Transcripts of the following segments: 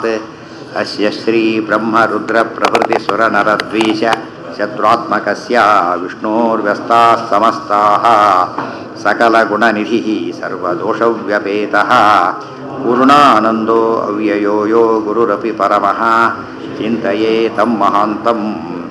अस्य श्रीब्रह्मरुद्रप्रभृतिसुरनरद्वीष शत्रुत्मकस्य विष्णोर्व्यस्ताः समस्ताः सकलगुणनिधिः सर्वदोषव्यपेतः पूर्णानन्दो अव्ययो यो गुरुरपि परमः चिन्तये तं महान्तम्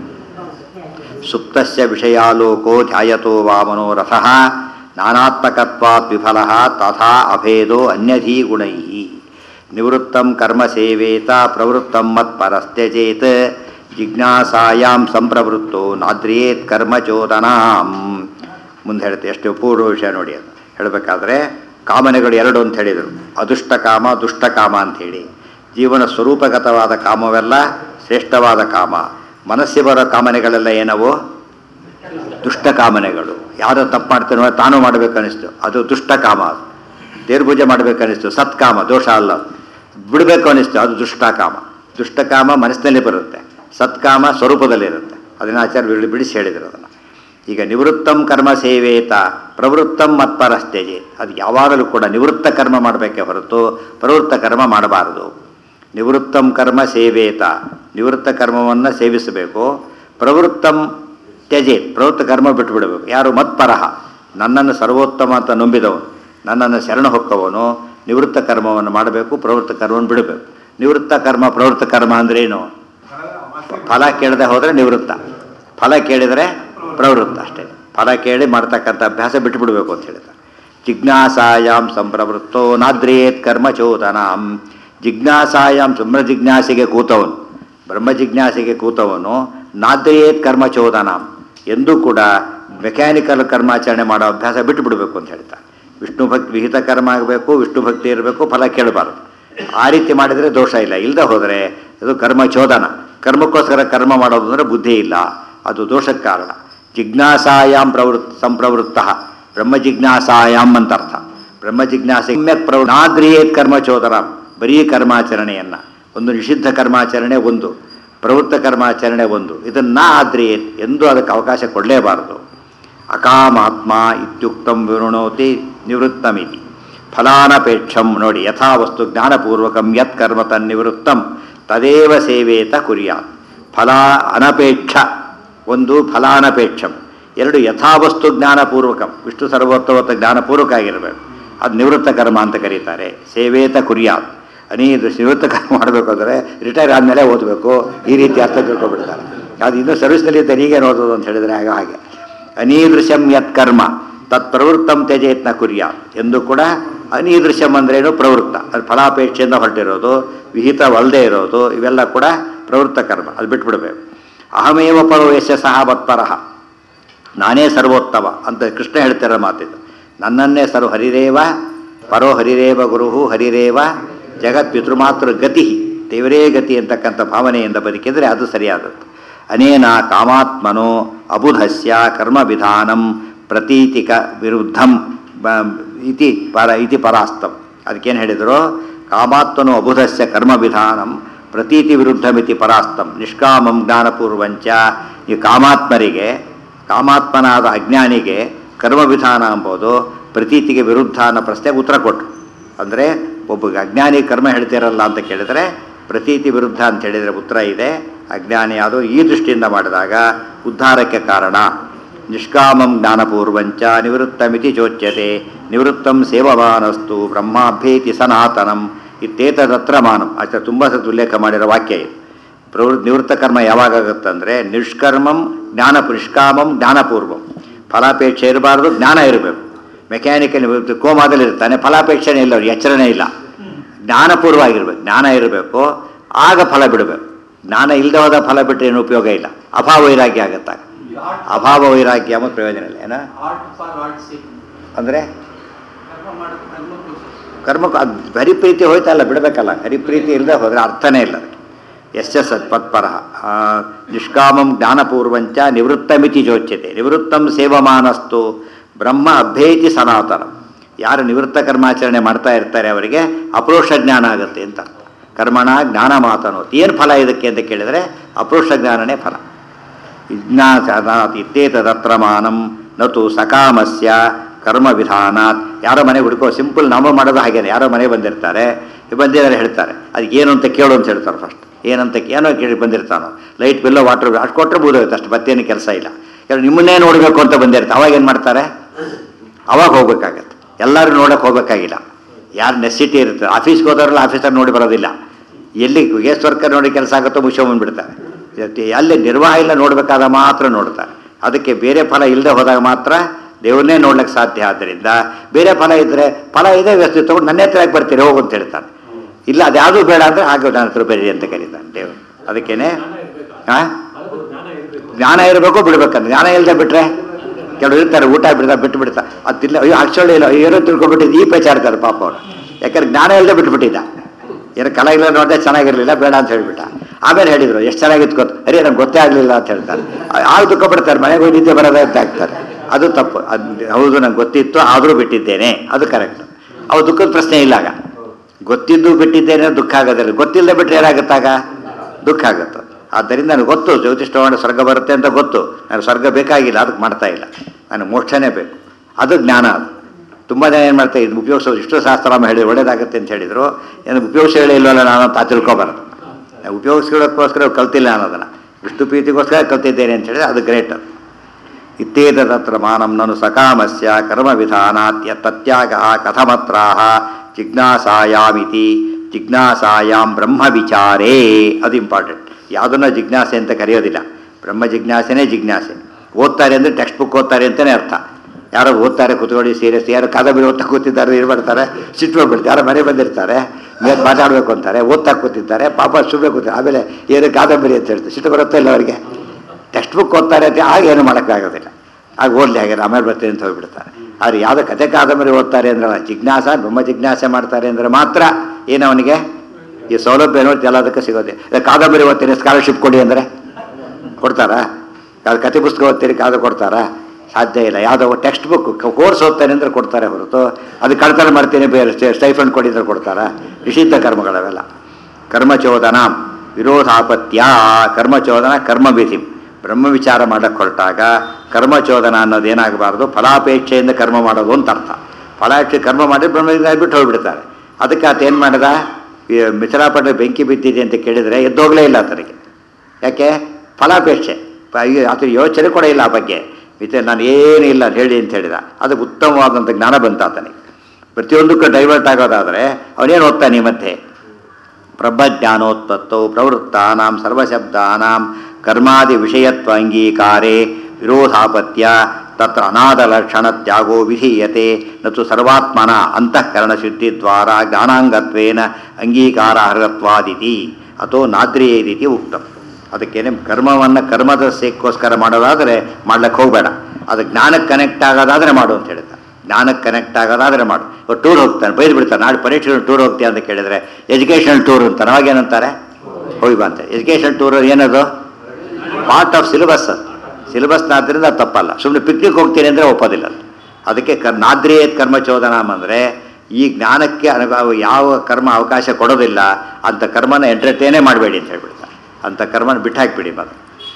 सुप्तस्य विषयालोको ध्यायतो वा मनोरथः नानात्मकत्वात् विफलः तथा अभेदो अन्यधी गुणैः निवृत्तं कर्म सेवेत प्रवृत्तं मत्परस्त्यजेत् ಜಿಜ್ಞಾಸಾಯಾಂ ಸಂಪ್ರವೃತ್ತೋ ನಾದ್ರಿಯೇತ್ ಕರ್ಮಚೋದನಾಂ ಮುಂದೆ ಹೇಳುತ್ತೆ ಎಷ್ಟು ಪೂರ್ವ ವಿಷಯ ನೋಡಿ ಅದು ಹೇಳಬೇಕಾದ್ರೆ ಕಾಮನೆಗಳು ಎರಡು ಅಂತ ಹೇಳಿದರು ಅದುಷ್ಟ ಕಾಮ ದುಷ್ಟ ಕಾಮ ಅಂಥೇಳಿ ಜೀವನ ಸ್ವರೂಪಗತವಾದ ಕಾಮವೆಲ್ಲ ಶ್ರೇಷ್ಠವಾದ ಕಾಮ ಮನಸ್ಸಿ ಬರೋ ಕಾಮನೆಗಳೆಲ್ಲ ಏನವು ದುಷ್ಟ ಕಾಮನೆಗಳು ಯಾವುದೋ ತಪ್ಪು ಮಾಡ್ತಾನೋ ತಾನು ಮಾಡಬೇಕನ್ನಿಸ್ತು ಅದು ದುಷ್ಟ ಕಾಮ ಅದು ದೇವ್ರ ಪೂಜೆ ಮಾಡಬೇಕನ್ನಿಸ್ತು ಸತ್ಕಾಮ ದೋಷ ಅಲ್ಲ ಬಿಡಬೇಕು ಅನ್ನಿಸ್ತು ಅದು ದುಷ್ಟ ಕಾಮ ದುಷ್ಟ ಕಾಮ ಮನಸ್ಸಿನಲ್ಲಿ ಬರುತ್ತೆ ಸತ್ಕಾಮ ಸ್ವರೂಪದಲ್ಲಿರುತ್ತೆ ಅದನ್ನ ಆಚಾರ್ಯ ಬಿಡಿ ಬಿಡಿಸಿ ಹೇಳಿದರು ಅದನ್ನು ಈಗ ನಿವೃತ್ತಂ ಕರ್ಮ ಸೇವೇತ ಪ್ರವೃತ್ತಂ ಮತ್ಪರಸ್ತೇಜೆ ಅದು ಯಾವಾಗಲೂ ಕೂಡ ನಿವೃತ್ತ ಕರ್ಮ ಮಾಡಬೇಕೇ ಹೊರತು ಪ್ರವೃತ್ತ ಕರ್ಮ ಮಾಡಬಾರದು ನಿವೃತ್ತಂ ಕರ್ಮ ಸೇವೇತ ನಿವೃತ್ತ ಕರ್ಮವನ್ನು ಸೇವಿಸಬೇಕು ಪ್ರವೃತ್ತಂ ತ್ಯಜೇತ್ ಪ್ರವೃತ್ತ ಕರ್ಮ ಬಿಟ್ಟುಬಿಡಬೇಕು ಯಾರು ಮತ್ಪರಹ ನನ್ನನ್ನು ಸರ್ವೋತ್ತಮ ಅಂತ ನಂಬಿದವನು ನನ್ನನ್ನು ಶರಣ ಹೊಕ್ಕವನು ನಿವೃತ್ತ ಕರ್ಮವನ್ನು ಮಾಡಬೇಕು ಪ್ರವೃತ್ತ ಕರ್ಮವನ್ನು ಬಿಡಬೇಕು ನಿವೃತ್ತ ಕರ್ಮ ಪ್ರವೃತ್ತ ಕರ್ಮ ಅಂದ್ರೇನು ಫಲ ಕೇಳದೆ ಹೋದರೆ ನಿವೃತ್ತ ಫಲ ಕೇಳಿದರೆ ಪ್ರವೃತ್ತ ಅಷ್ಟೇ ಫಲ ಕೇಳಿ ಮಾಡ್ತಕ್ಕಂಥ ಅಭ್ಯಾಸ ಬಿಟ್ಟುಬಿಡಬೇಕು ಅಂತ ಹೇಳಿದ್ದಾರೆ ಜಿಜ್ಞಾಸಾಯಾಮ್ ಸಂಪ್ರವೃತ್ತೋ ನಾದ್ರಿಯೇತ್ ಕರ್ಮಚೋದನಾಂ ಜಿಜ್ಞಾಸಾಯಾಮ್ ಬ್ರಹ್ಮ ಜಿಜ್ಞಾಸೆಗೆ ಕೂತವನು ಬ್ರಹ್ಮ ಜಿಜ್ಞಾಸೆಗೆ ಕೂತವನು ನಾದ್ರಿಯೇತ್ ಕರ್ಮಚೋದನಾಂ ಎಂದೂ ಕೂಡ ಮೆಕ್ಯಾನಿಕಲ್ ಕರ್ಮಾಚರಣೆ ಮಾಡೋ ಅಭ್ಯಾಸ ಬಿಟ್ಟು ಬಿಡಬೇಕು ಅಂತ ಹೇಳ್ತಾರೆ ವಿಷ್ಣು ಭಕ್ತಿ ವಿಹಿತ ಕರ್ಮ ಆಗಬೇಕು ವಿಷ್ಣು ಭಕ್ತಿ ಇರಬೇಕು ಫಲ ಕೇಳಬಾರದು ಆ ರೀತಿ ಮಾಡಿದರೆ ದೋಷ ಇಲ್ಲ ಇಲ್ಲದೆ ಹೋದರೆ ಇದು ಕರ್ಮಚೋದನ ಕರ್ಮಕ್ಕೋಸ್ಕರ ಕರ್ಮ ಮಾಡೋದು ಅಂದರೆ ಬುದ್ಧಿ ಇಲ್ಲ ಅದು ದೋಷಕ್ಕೆ ಕಾರಣ ಜಿಜ್ಞಾಸಾಯಾಮ್ ಪ್ರವೃತ್ ಸಂಪ್ರವೃತ್ತ ಬ್ರಹ್ಮ ಜಿಜ್ಞಾಸಾಯಾಮ್ ಅಂತ ಅರ್ಥ ಬ್ರಹ್ಮ ಜಿಜ್ಞಾಸೆ ಸಮ್ಯಕ್ ಪ್ರವ ನಾದ್ರಿಯೇತ್ ಕರ್ಮಚೋದನ ಬರೀ ಕರ್ಮಾಚರಣೆಯನ್ನು ಒಂದು ನಿಷಿದ್ಧ ಕರ್ಮಾಚರಣೆ ಒಂದು ಪ್ರವೃತ್ತ ಕರ್ಮಾಚರಣೆ ಒಂದು ಇದನ್ನ ಆದ್ರಿಯೇತ್ ಎಂದು ಅದಕ್ಕೆ ಅವಕಾಶ ಕೊಡಲೇಬಾರದು ಅಕಾಮಾತ್ಮ ಇತ್ಯುಕ್ತಂ ವಿವೃಣೋತಿ ನಿವೃತ್ತಮಿತಿ ಫಲಾನಪೇಕ್ಷಂ ನೋಡಿ ಯಥಾವಸ್ತು ಜ್ಞಾನಪೂರ್ವಕಂ ಯತ್ ಕರ್ಮ ತನ್ನಿವೃತ್ತಂ ತದೇವ ಸೇವೇತ ಕುರ್ಯಾತ್ ಫಲ ಅನಪೇಕ್ಷ ಒಂದು ಫಲಾನಪೇಕ್ಷಂ ಎರಡು ಯಥಾವಸ್ತು ಜ್ಞಾನಪೂರ್ವಕಂ ವಿಷ್ಣು ಸರ್ವೋತ್ತಮತ್ತ ಜ್ಞಾನಪೂರ್ವಕ ಆಗಿರಬೇಕು ಅದು ನಿವೃತ್ತ ಕರ್ಮ ಅಂತ ಕರೀತಾರೆ ಸೇವೇತ ಕುರ್ಯಾತ್ ಅನೇಕ ನಿವೃತ್ತ ಕರ್ಮ ಮಾಡಬೇಕು ಅಂದರೆ ರಿಟೈರ್ ಆದಮೇಲೆ ಓದಬೇಕು ಈ ರೀತಿ ಅರ್ಥ ತಿಳ್ಕೊಬಿಡ್ತಾರೆ ಅದು ಇನ್ನೂ ಸರ್ವಿಸ್ನಲ್ಲಿ ಇದ್ದರೆ ಈಗೇನು ಓದೋದು ಅಂತ ಹೇಳಿದರೆ ಆಗ ಹಾಗೆ ಅನೀದೃಶ್ಯಂ ಯತ್ ಕರ್ಮ ತತ್ ಪ್ರವೃತ್ತಂ ತ್ಯಜೇತ್ನ ಕುರ್ಯ ಎಂದು ಕೂಡ ಅನೀದೃಶ್ಯಂ ಅಂದ್ರೇನು ಪ್ರವೃತ್ತ ಅದು ಫಲಾಪೇಕ್ಷೆಯಿಂದ ಹೊರಟಿರೋದು ವಿಹಿತವಲ್ಲದೆ ಇರೋದು ಇವೆಲ್ಲ ಕೂಡ ಪ್ರವೃತ್ತ ಕರ್ಮ ಅದು ಬಿಟ್ಬಿಡಬೇಕು ಅಹಮೇವ ಪರೋ ಯಶ ಸಹ ಮತ್ಪರಃ ನಾನೇ ಸರ್ವೋತ್ತಮ ಅಂತ ಕೃಷ್ಣ ಹೇಳ್ತಿರೋ ಮಾತಿದ್ದು ನನ್ನನ್ನೇ ಸರ್ವ ಹರಿರೇವ ಪರೋ ಹರಿರೇವ ಗುರುಹು ಹರಿರೇವ ಜಗತ್ ಪಿತೃಮಾತೃ ಗತಿ ದೇವರೇ ಗತಿ ಅಂತಕ್ಕಂಥ ಭಾವನೆಯಿಂದ ಬದುಕಿದರೆ ಅದು ಸರಿಯಾದದ್ದು ಅನೇನ ಕಾಮಾತ್ಮನೋ ಅಬುಧಸ್ಯ ಕರ್ಮವಿಧಾನಂ ಪ್ರತೀತಿಕ ವಿರುದ್ಧಂ ಇತಿ ಪರ ಇತಿ ಪರಾಸ್ತಂ ಅದಕ್ಕೇನು ಹೇಳಿದರು ಕಾಮಾತ್ಮನೋ ಅಬುಧಸ್ಯ ಕರ್ಮವಿಧಾನಂ ಪ್ರತೀತಿ ವಿರುದ್ಧಮಿತಿ ಪರಾಸ್ತಂ ನಿಷ್ಕಾಮಂ ಜ್ಞಾನಪೂರ್ವಂಚ ಈ ಕಾಮಾತ್ಮರಿಗೆ ಕಾಮಾತ್ಮನಾದ ಅಜ್ಞಾನಿಗೆ ಕರ್ಮವಿಧಾನ ಎಂಬುದು ಪ್ರತೀತಿಗೆ ವಿರುದ್ಧ ಅನ್ನೋ ಪ್ರಶ್ನೆಗೆ ಉತ್ತರ ಕೊಟ್ಟರು ಅಂದರೆ ಒಬ್ಬ ಅಜ್ಞಾನಿ ಕರ್ಮ ಹೇಳ್ತಿರಲ್ಲ ಅಂತ ಕೇಳಿದರೆ ಪ್ರತೀತಿ ವಿರುದ್ಧ ಅಂತ ಹೇಳಿದರೆ ಉತ್ತರ ಇದೆ ಅಜ್ಞಾನಿ ಅದು ಈ ದೃಷ್ಟಿಯಿಂದ ಮಾಡಿದಾಗ ಉದ್ಧಾರಕ್ಕೆ ಕಾರಣ ನಿಷ್ಕಾಮಂ ಜ್ಞಾನಪೂರ್ವಂಚ ನಿವೃತ್ತಮಿತಿ ಚೋಚ್ಯತೆ ನಿವೃತ್ತಂ ಸೇವಮಾನಸ್ತು ಬ್ರಹ್ಮಾಭ್ಯೇತಿ ಸನಾತನಂ ಇತ್ತೇತದತ್ರ ಮಾನಂ ಆಚಾರ ತುಂಬ ಸತ್ ಉಲ್ಲೇಖ ಮಾಡಿರೋ ವಾಕ್ಯ ಇದು ಪ್ರವೃತ್ತಿ ನಿವೃತ್ತ ಕರ್ಮ ಯಾವಾಗುತ್ತಂದರೆ ನಿಷ್ಕರ್ಮಂ ಜ್ಞಾನ ನಿಷ್ಕಾಮಂ ಜ್ಞಾನಪೂರ್ವಂ ಫಲಾಪೇಕ್ಷೆ ಇರಬಾರ್ದು ಜ್ಞಾನ ಇರಬೇಕು ಮೆಕ್ಯಾನಿಕಲ್ ಕೋಮಾದಲ್ಲಿ ಇರ್ತಾನೆ ಫಲಾಪೇಕ್ಷೆನೇ ಇಲ್ಲ ಅವ್ರಿಗೆ ಎಚ್ಚರನೇ ಇಲ್ಲ ಜ್ಞಾನಪೂರ್ವ ಆಗಿರ್ಬೇಕು ಜ್ಞಾನ ಇರಬೇಕು ಆಗ ಫಲ ಬಿಡಬೇಕು ಜ್ಞಾನ ಇಲ್ಲದೆ ಹೋದ ಫಲ ಬಿಟ್ಟರೆ ಏನು ಉಪಯೋಗ ಇಲ್ಲ ಅಭಾವ ವೈರಾಗ್ಯ ಆಗುತ್ತಾಗ ಅಭಾವ ವೈರಾಗ್ಯ ಮತ್ತು ಪ್ರಯೋಜನ ಇಲ್ಲ ಏನ ಅಂದರೆ ಕರ್ಮಕ್ಕೆ ಅದು ಹರಿಪ್ರೀತಿ ಹೋಯ್ತಲ್ಲ ಬಿಡಬೇಕಲ್ಲ ಹರಿಪ್ರೀತಿ ಇಲ್ಲದೆ ಹೋದರೆ ಅರ್ಥನೇ ಇಲ್ಲ ಅದಕ್ಕೆ ಎಸ್ ಎಸ್ ಸತ್ಪತ್ಪರ ನಿಷ್ಕಾಮಂ ಜ್ಞಾನಪೂರ್ವಂಚ ನಿವೃತ್ತಮಿತಿ ಚೋಚ್ಯತೆ ನಿವೃತ್ತಂ ಸೇವಮಾನಸ್ತು ಬ್ರಹ್ಮ ಅಭ್ಯೇತಿ ಸನಾತನ ಯಾರು ನಿವೃತ್ತ ಕರ್ಮಾಚರಣೆ ಮಾಡ್ತಾ ಇರ್ತಾರೆ ಅವರಿಗೆ ಅಪರೋಕ್ಷ ಜ್ಞಾನ ಆಗುತ್ತೆ ಅಂತ ಅರ್ಥ ಕರ್ಮಣ ಜ್ಞಾನ ಮಾತನೋತಿ ಏನು ಫಲ ಇದಕ್ಕೆ ಅಂತ ಕೇಳಿದರೆ ಅಪರೋಕ್ಷ ಜ್ಞಾನನೇ ಫಲ ಇತ್ತೇತದತ್ರ ಮಾನಂ ನತು ಸಕಾಮಸ್ಯ ಕರ್ಮ ವಿಧಾನಾತ್ ಯಾರೋ ಮನೆಗೆ ಹುಡುಕೋ ಸಿಂಪಲ್ ನಾಮ ಮಾಡೋದು ಹಾಗೇನೆ ಯಾರೋ ಮನೆ ಬಂದಿರ್ತಾರೆ ಬಂದಿದ್ದಾರೆ ಹೇಳ್ತಾರೆ ಅದಕ್ಕೆ ಏನು ಅಂತ ಕೇಳು ಅಂತ ಹೇಳ್ತಾರೆ ಫಸ್ಟ್ ಏನಂತ ಏನೋ ಕೇಳಿ ಬಂದಿರ್ತಾನೋ ಲೈಟ್ ಬಿಲ್ಲೋ ವಾಟರ್ ಬಿಲ್ ಅಷ್ಟು ಕೊಟ್ಟರೆ ಬೋದೋಗುತ್ತೆ ಅಷ್ಟು ಮತ್ತೇನು ಕೆಲಸ ಇಲ್ಲ ಕೆಲವು ನಿಮ್ಮನ್ನೇ ನೋಡಬೇಕು ಅಂತ ಬಂದಿರ್ತಾರೆ ಅವಾಗ ಏನು ಮಾಡ್ತಾರೆ ಅವಾಗ ಹೋಗ್ಬೇಕಾಗತ್ತೆ ಎಲ್ಲರೂ ನೋಡೋಕೆ ಹೋಗ್ಬೇಕಾಗಿಲ್ಲ ಯಾರು ನೆಸಿಟಿ ಇರುತ್ತೆ ಆಫೀಸ್ಗೆ ಹೋದವರೆಲ್ಲ ಆಫೀಸರ್ ನೋಡಿ ಬರೋದಿಲ್ಲ ಎಲ್ಲಿ ಗೇಸ್ ವರ್ಕರ್ ನೋಡಿ ಕೆಲಸ ಆಗುತ್ತೋ ಮುಗಿಸ್ಕೊಂಡ್ಬಿಡ್ತಾರೆ ಅಲ್ಲಿ ನಿರ್ವಾಹ ಇಲ್ಲ ನೋಡಬೇಕಾದ ಮಾತ್ರ ನೋಡ್ತಾರೆ ಅದಕ್ಕೆ ಬೇರೆ ಫಲ ಇಲ್ಲದೆ ಹೋದಾಗ ಮಾತ್ರ ದೇವ್ರನ್ನೇ ನೋಡ್ಲಿಕ್ಕೆ ಸಾಧ್ಯ ಆದ್ದರಿಂದ ಬೇರೆ ಫಲ ಇದ್ದರೆ ಫಲ ಇದೆ ವ್ಯವಸ್ಥೆ ತೊಗೊಂಡು ನನ್ನ ಹತ್ರ ಯಾಕೆ ಬರ್ತೀರಿ ಹೋಗು ಅಂತ ಹೇಳ್ತಾನೆ ಇಲ್ಲ ಅದ್ಯಾವುದೂ ಬೇಡ ಅಂದರೆ ಹಾಗೆ ನನ್ನ ಹತ್ರ ಬರೀ ಅಂತ ಕರೀತಾನೆ ದೇವರು ಅದಕ್ಕೇನೆ ಹಾಂ ಜ್ಞಾನ ಇರಬೇಕು ಬಿಡ್ಬೇಕಂತ ಜ್ಞಾನ ಇಲ್ಲದೆ ಬಿಟ್ರೆ ಕೆಲವರು ಇರ್ತಾರೆ ಊಟ ಬಿಡ್ತಾರೆ ಬಿಟ್ಟು ಬಿಡ್ತಾರೆ ಅದಿಲ್ಲ ಅಯ್ಯೋ ಆಕ್ಚುಲಿ ಇಲ್ಲ ಏನೋ ತಿಳ್ಕೊಬಿಟ್ಟಿದ್ದು ಈ ಪೇಚಾಡ್ತಾರೆ ಪಾಪ ಅವರು ಯಾಕಂದ್ರೆ ಜ್ಞಾನ ಇಲ್ಲದೆ ಬಿಟ್ಬಿಟ್ಟಿದ್ದ ಏನೋ ಕಲ ಇಲ್ಲ ನೋಡಿದೆ ಚೆನ್ನಾಗಿರಲಿಲ್ಲ ಬೇಡ ಅಂತ ಹೇಳ್ಬಿಟ್ಟ ಆಮೇಲೆ ಹೇಳಿದ್ರು ಎಷ್ಟು ಚೆನ್ನಾಗಿತ್ತು ಗೊತ್ತು ಅರೇ ನಂಗೆ ಗೊತ್ತೇ ಆಗಲಿಲ್ಲ ಅಂತ ಹೇಳ್ತಾರೆ ಆಗ ದುಃಖ ಪಡ್ತಾರೆ ಮನೆಗೆ ಹೋಗಿ ನಿದ್ದೆ ಬರೋದೇ ಅಂತ ಆಗ್ತಾರೆ ಅದು ತಪ್ಪು ಅದು ಹೌದು ನಂಗೆ ಗೊತ್ತಿತ್ತು ಆದರೂ ಬಿಟ್ಟಿದ್ದೇನೆ ಅದು ಕರೆಕ್ಟ್ ಅವು ದುಃಖದ ಪ್ರಶ್ನೆ ಇಲ್ಲ ಆಗ ಗೊತ್ತಿದ್ದು ಬಿಟ್ಟಿದ್ದೇನೆ ದುಃಖ ಆಗೋದಿಲ್ಲ ಗೊತ್ತಿಲ್ಲದೆ ಬಿಟ್ಟರೆ ಏನಾಗುತ್ತಾಗ ದುಃಖ ಆಗುತ್ತೆ ಆದ್ದರಿಂದ ನನಗೆ ಗೊತ್ತು ಜ್ಯೋತಿಷ್ಠ ಮಾಡಿ ಸ್ವರ್ಗ ಬರುತ್ತೆ ಅಂತ ಗೊತ್ತು ನನಗೆ ಸ್ವರ್ಗ ಬೇಕಾಗಿಲ್ಲ ಅದಕ್ಕೆ ಮಾಡ್ತಾ ಇಲ್ಲ ನನಗೆ ಮೋಕ್ಷನೇ ಬೇಕು ಅದು ಜ್ಞಾನ ಅದು ತುಂಬ ಜನ ಏನು ಮಾಡ್ತಾರೆ ಇದು ಉಪಯೋಗಿಸೋದು ಇಷ್ಟು ಶಾಸ್ತ್ರಾಮ ಹೇಳಿ ಒಳ್ಳೇದಾಗುತ್ತೆ ಅಂತ ಹೇಳಿದ್ರು ಏನು ಉಪಯೋಗಿಸ ಹೇಳಿಲ್ವಲ್ಲ ನಾನು ಅಂತ ತಿಳ್ಕೊಬಾರ್ದು ನಾವು ಉಪಯೋಗಿಸ್ಕೊಳ್ಳೋಕ್ಕೋಸ್ಕರ ಕಲ್ತಿಲ್ಲ ಅನ್ನೋದನ್ನು ವಿಷ್ಣು ಪ್ರೀತಿಗೋಸ್ಕರ ಕಲ್ತಿದ್ದೇನೆ ಅಂತ ಹೇಳಿದ್ರೆ ಅದು ಗ್ರೇಟ್ ಅದು ಇತ್ಯೇತತ್ರ ಮಾನಂ ನನು ಸಕಾಮಸ್ಯ ಕರ್ಮವಿಧಾನಾತ್ಯ ತತ್ಯಾಗ ಕಥಮತ್ರಾಹ ಜಿಜ್ಞಾಸಾಯಾಮಿತಿ ಜಿಜ್ಞಾಸಾಯಾಂ ಬ್ರಹ್ಮ ವಿಚಾರೇ ಅದು ಇಂಪಾರ್ಟೆಂಟ್ ಯಾವುದನ್ನ ಜಿಜ್ಞಾಸೆ ಅಂತ ಕರೆಯೋದಿಲ್ಲ ಬ್ರಹ್ಮ ಜಿಜ್ಞಾಸೆನೇ ಜಿಜ್ಞಾಸೆ ಓದ್ತಾರೆ ಅಂದರೆ ಟೆಕ್ಸ್ಟ್ ಬುಕ್ ಓದ್ತಾರೆ ಅಂತಲೇ ಅರ್ಥ ಯಾರೋ ಓದ್ತಾರೆ ಕುತ್ಕೊಳ್ಳಿ ಸೀರಿಯಸ್ ಯಾರು ಕಾದಂಬರಿ ಓದ್ತಾ ಕೂತಿದ್ದಾರೆ ಏನು ಮಾಡ್ತಾರೆ ಸಿಟ್ಟು ಬಂದ್ಬಿಡ್ತಾರೆ ಯಾರೋ ಮನೆ ಬಂದಿರ್ತಾರೆ ಮೇಲೆ ಮಾತಾಡಬೇಕು ಅಂತಾರೆ ಓದ್ತಾ ಕೂತಿದ್ದಾರೆ ಪಾಪ ಸುಮ್ಮನೆ ಕೂತಾರೆ ಆಮೇಲೆ ಏನು ಕಾದಂಬರಿ ಅಂತ ಹೇಳ್ತಾರೆ ಸಿಟ್ಟು ಬರುತ್ತಾ ಇಲ್ಲ ಅವರಿಗೆ ಟೆಕ್ಸ್ಟ್ ಬುಕ್ ಓದ್ತಾರೆ ಅಂತ ಆಗ ಏನು ಮಾಡೋಕ್ಕಾಗೋದಿಲ್ಲ ಆಗ ಓದಲಿ ಹಾಗೆ ಆಮೇಲೆ ಬರ್ತೀನಿ ಅಂತ ಹೋಗ್ಬಿಡ್ತಾರೆ ಆದರೆ ಯಾವುದೋ ಕಥೆ ಕಾದಂಬರಿ ಓದ್ತಾರೆ ಅಂದ್ರೆ ಜಿಜ್ಞಾಸ ಬ್ರಹ್ಮ ಜಿಜ್ಞಾಸೆ ಮಾಡ್ತಾರೆ ಅಂದರೆ ಮಾತ್ರ ಏನು ಅವನಿಗೆ ಈ ಸೌಲಭ್ಯ ನೋಡಿ ಎಲ್ಲದಕ್ಕೆ ಸಿಗೋದೆ ಇಲ್ಲ ಕಾದಂಬರಿ ಓದ್ತೀನಿ ಸ್ಕಾಲರ್ಶಿಪ್ ಕೊಡಿ ಅಂದರೆ ಕೊಡ್ತಾರಾ ಯಾವ್ದು ಕತೆ ಪುಸ್ತಕ ಓದ್ತೀರಿ ಕಾದು ಕೊಡ್ತಾರಾ ಸಾಧ್ಯ ಇಲ್ಲ ಯಾವುದೋ ಟೆಕ್ಸ್ಟ್ ಬುಕ್ ಕೋರ್ಸ್ ಓದ್ತಾನೆ ಅಂದರೆ ಕೊಡ್ತಾರೆ ಹೊರತು ಅದು ಕಳ್ತನ ಮಾಡ್ತೀನಿ ಬೇರೆ ಸ್ಟೈಫಂಡ್ ಕೊಡಿ ಅಂದ್ರೆ ಕೊಡ್ತಾರಾ ನಿಷಿದ್ಧ ಕರ್ಮಗಳವೆಲ್ಲ ಕರ್ಮಚೋದನ ವಿರೋಧಾಪತ್ಯ ಕರ್ಮಚೋದನ ಕರ್ಮವಿಧಿ ಬ್ರಹ್ಮ ವಿಚಾರ ಮಾಡಕ್ಕೆ ಹೊರಟಾಗ ಕರ್ಮಚೋದನ ಅನ್ನೋದು ಏನಾಗಬಾರ್ದು ಫಲಾಪೇಕ್ಷೆಯಿಂದ ಕರ್ಮ ಮಾಡೋದು ಅಂತ ಅರ್ಥ ಫಲಾಪೇಕ್ಷೆ ಕರ್ಮ ಮಾಡಿ ಬ್ರಹ್ಮದಿಂದ ಬಿಟ್ಟು ಹೋಗ್ಬಿಡ್ತಾರೆ ಅದಕ್ಕೆ ಆತ ಏನು ಮಾಡಿದ ಈ ಮಿಥಿಲಾಪಟ್ಟಣ ಬೆಂಕಿ ಬಿದ್ದಿದೆ ಅಂತ ಕೇಳಿದರೆ ಎದ್ದೋಗಲೇ ಇಲ್ಲ ಆತನಿಗೆ ಯಾಕೆ ಫಲಾಪೇಕ್ಷೆ ಪ- ಈ ಆತ ಯೋಚನೆ ಕೂಡ ಇಲ್ಲ ಆ ಬಗ್ಗೆ ಮಿಥೆ ನಾನು ಏನಿಲ್ಲ ಅಂತ ಹೇಳಿ ಅಂತ ಹೇಳಿದ ಅದಕ್ಕೆ ಉತ್ತಮವಾದಂಥ ಜ್ಞಾನ ಬಂತ ಆತನಿಗೆ ಪ್ರತಿಯೊಂದಕ್ಕೂ ಡೈವರ್ಟ್ ಆಗೋದಾದರೆ ಅವನೇನು ಓದ್ತಾನೆ ಮತ್ತೆ ಬ್ರಹ್ಮಜ್ಞಾನೋತ್ಪತ್ತೌ ಪ್ರವೃತ್ತಾನಾಂ ಸರ್ವಶಬ್ದಾನಾಂ ಕರ್ಮಾದಿ ವಿಷಯತ್ವ ಅಂಗೀಕಾರೆ ವಿರೋಧಾಪತ್ಯ ತತ್ರ ಅನಾದಲಕ್ಷಣ ತ್ಯಾಗೋ ವಿಧೀಯತೆ ನತು ಸರ್ವಾತ್ಮನ ಅಂತಃಕರಣ ಶುದ್ಧಿದ್ವಾರ ಜ್ಞಾನಾಂಗತ್ವೇನ ಅಂಗೀಕಾರ ಅರ್ಹತ್ವಾದಿತಿ ಅಥೋ ನಾದ್ರಿಯೇದಿತಿ ಉಕ್ತಂ ಅದಕ್ಕೇನೆ ಕರ್ಮವನ್ನು ಕರ್ಮದ ಸೇಕ್ಕೋಸ್ಕರ ಮಾಡೋದಾದರೆ ಮಾಡ್ಲಿಕ್ಕೆ ಹೋಗಬೇಡ ಅದು ಜ್ಞಾನಕ್ಕೆ ಕನೆಕ್ಟ್ ಆಗೋದಾದರೆ ಮಾಡು ಅಂತ ಹೇಳ್ತಾರೆ ಜ್ಞಾನಕ್ಕೆ ಕನೆಕ್ಟ್ ಆಗೋದಾದರೆ ಮಾಡು ಇವಾಗ ಟೂರ್ ಹೋಗ್ತಾನೆ ಬೈದು ಬಿಡ್ತಾರೆ ನಾಳೆ ಪರೀಕ್ಷೆ ಟೂರ್ ಹೋಗ್ತೀಯ ಅಂತ ಕೇಳಿದರೆ ಎಜುಕೇಷನಲ್ ಟೂರ್ ಅಂತಾರೆ ಅವಾಗೇನಂತಾರೆ ಹೋಗಿ ಬಾ ಅಂತ ಎಜುಕೇಷನ್ ಟೂರ್ ಏನದು ಪಾರ್ಟ್ ಆಫ್ ಸಿಲೆಬಸ್ ಅದು ಸಿಲೆಬಸ್ನಾದ್ರಿಂದ ಅದು ತಪ್ಪಲ್ಲ ಸುಮ್ಮನೆ ಪಿಕ್ನಿಕ್ ಹೋಗ್ತೀನಿ ಅಂದರೆ ಒಪ್ಪೋದಿಲ್ಲ ಅದು ಅದಕ್ಕೆ ಕರ್ ನಾದ್ರಿಯೇತ್ ಕರ್ಮಚೋದನಾಮ್ ಅಂದರೆ ಈ ಜ್ಞಾನಕ್ಕೆ ಅನುಭವ ಯಾವ ಕರ್ಮ ಅವಕಾಶ ಕೊಡೋದಿಲ್ಲ ಅಂಥ ಕರ್ಮನ ಎಂಟರ್ಟೈನೇ ಮಾಡಬೇಡಿ ಅಂತ ಹೇಳ್ಬಿಡ್ತಾರೆ ಅಂಥ ಕರ್ಮನ ಬಿಟ್ಟಾಕ್ಬಿಡಿ ಮತ್ತೆ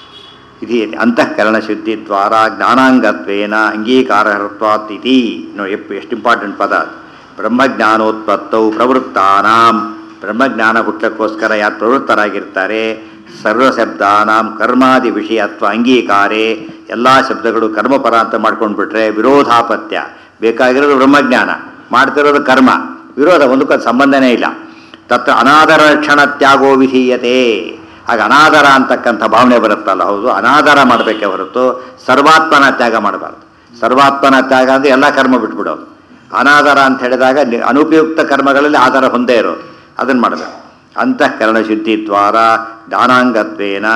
ಇದು ಅಂತಃಕರಣ ಶುದ್ಧಿ ದ್ವಾರ ಜ್ಞಾನಾಂಗತ್ವೇನ ಅಂಗೀಕಾರಹತ್ವಾತ್ ಇತಿ ನೋಡಿ ಎಪ್ ಎಷ್ಟು ಇಂಪಾರ್ಟೆಂಟ್ ಪದ ಅದು. ಬ್ರಹ್ಮಜ್ಞಾನೋತ್ಪತ್ತೌ ಪ್ರವೃತ್ತಾನಾಂ ಬ್ರಹ್ಮಜ್ಞಾನ ಹುಟ್ಟಕ್ಕೋಸ್ಕರ ಯಾರು ಪ್ರವೃತ್ತರಾಗಿರ್ತಾರೆ ಸರ್ವಶಬ್ದಾನಾಂ ಕರ್ಮಾದಿ ವಿಷಯತ್ವ ಅಂಗೀಕಾರೆ ಎಲ್ಲ ಶಬ್ದಗಳು ಕರ್ಮಪರ ಅಂತ ಮಾಡ್ಕೊಂಡು ಬಿಟ್ರೆ ವಿರೋಧಾಪತ್ಯ ಬೇಕಾಗಿರೋದು ಬ್ರಹ್ಮಜ್ಞಾನ ಮಾಡ್ತಿರೋದು ಕರ್ಮ ವಿರೋಧ ಒಂದಕ್ಕೊಂದು ಸಂಬಂಧನೇ ಇಲ್ಲ ತತ್ರ ಅನಾದರ ಲಕ್ಷಣ ತ್ಯಾಗೋ ವಿಧೀಯತೆ ಆಗ ಅನಾದರ ಅಂತಕ್ಕಂಥ ಭಾವನೆ ಬರುತ್ತಲ್ಲ ಹೌದು ಅನಾದರ ಮಾಡಬೇಕೇ ಹೊರತು ಸರ್ವಾತ್ಮನ ತ್ಯಾಗ ಮಾಡಬಾರ್ದು ಸರ್ವಾತ್ಮನ ತ್ಯಾಗ ಅಂದರೆ ಎಲ್ಲ ಕರ್ಮ ಬಿಟ್ಬಿಡೋದು ಅನಾದರ ಅಂತ ಹೇಳಿದಾಗ ನಿ- ಅನುಪಯುಕ್ತ ಕರ್ಮಗಳಲ್ಲಿ ಆಧಾರ ಹೊಂದೇ ಇರೋದು ಅದನ್ನು ಮಾಡಬೇಕು ಅಂತಃಕರಣ ಶುದ್ಧಿ ದ್ವಾರ ದಾನಾಂಗತ್ವೇನ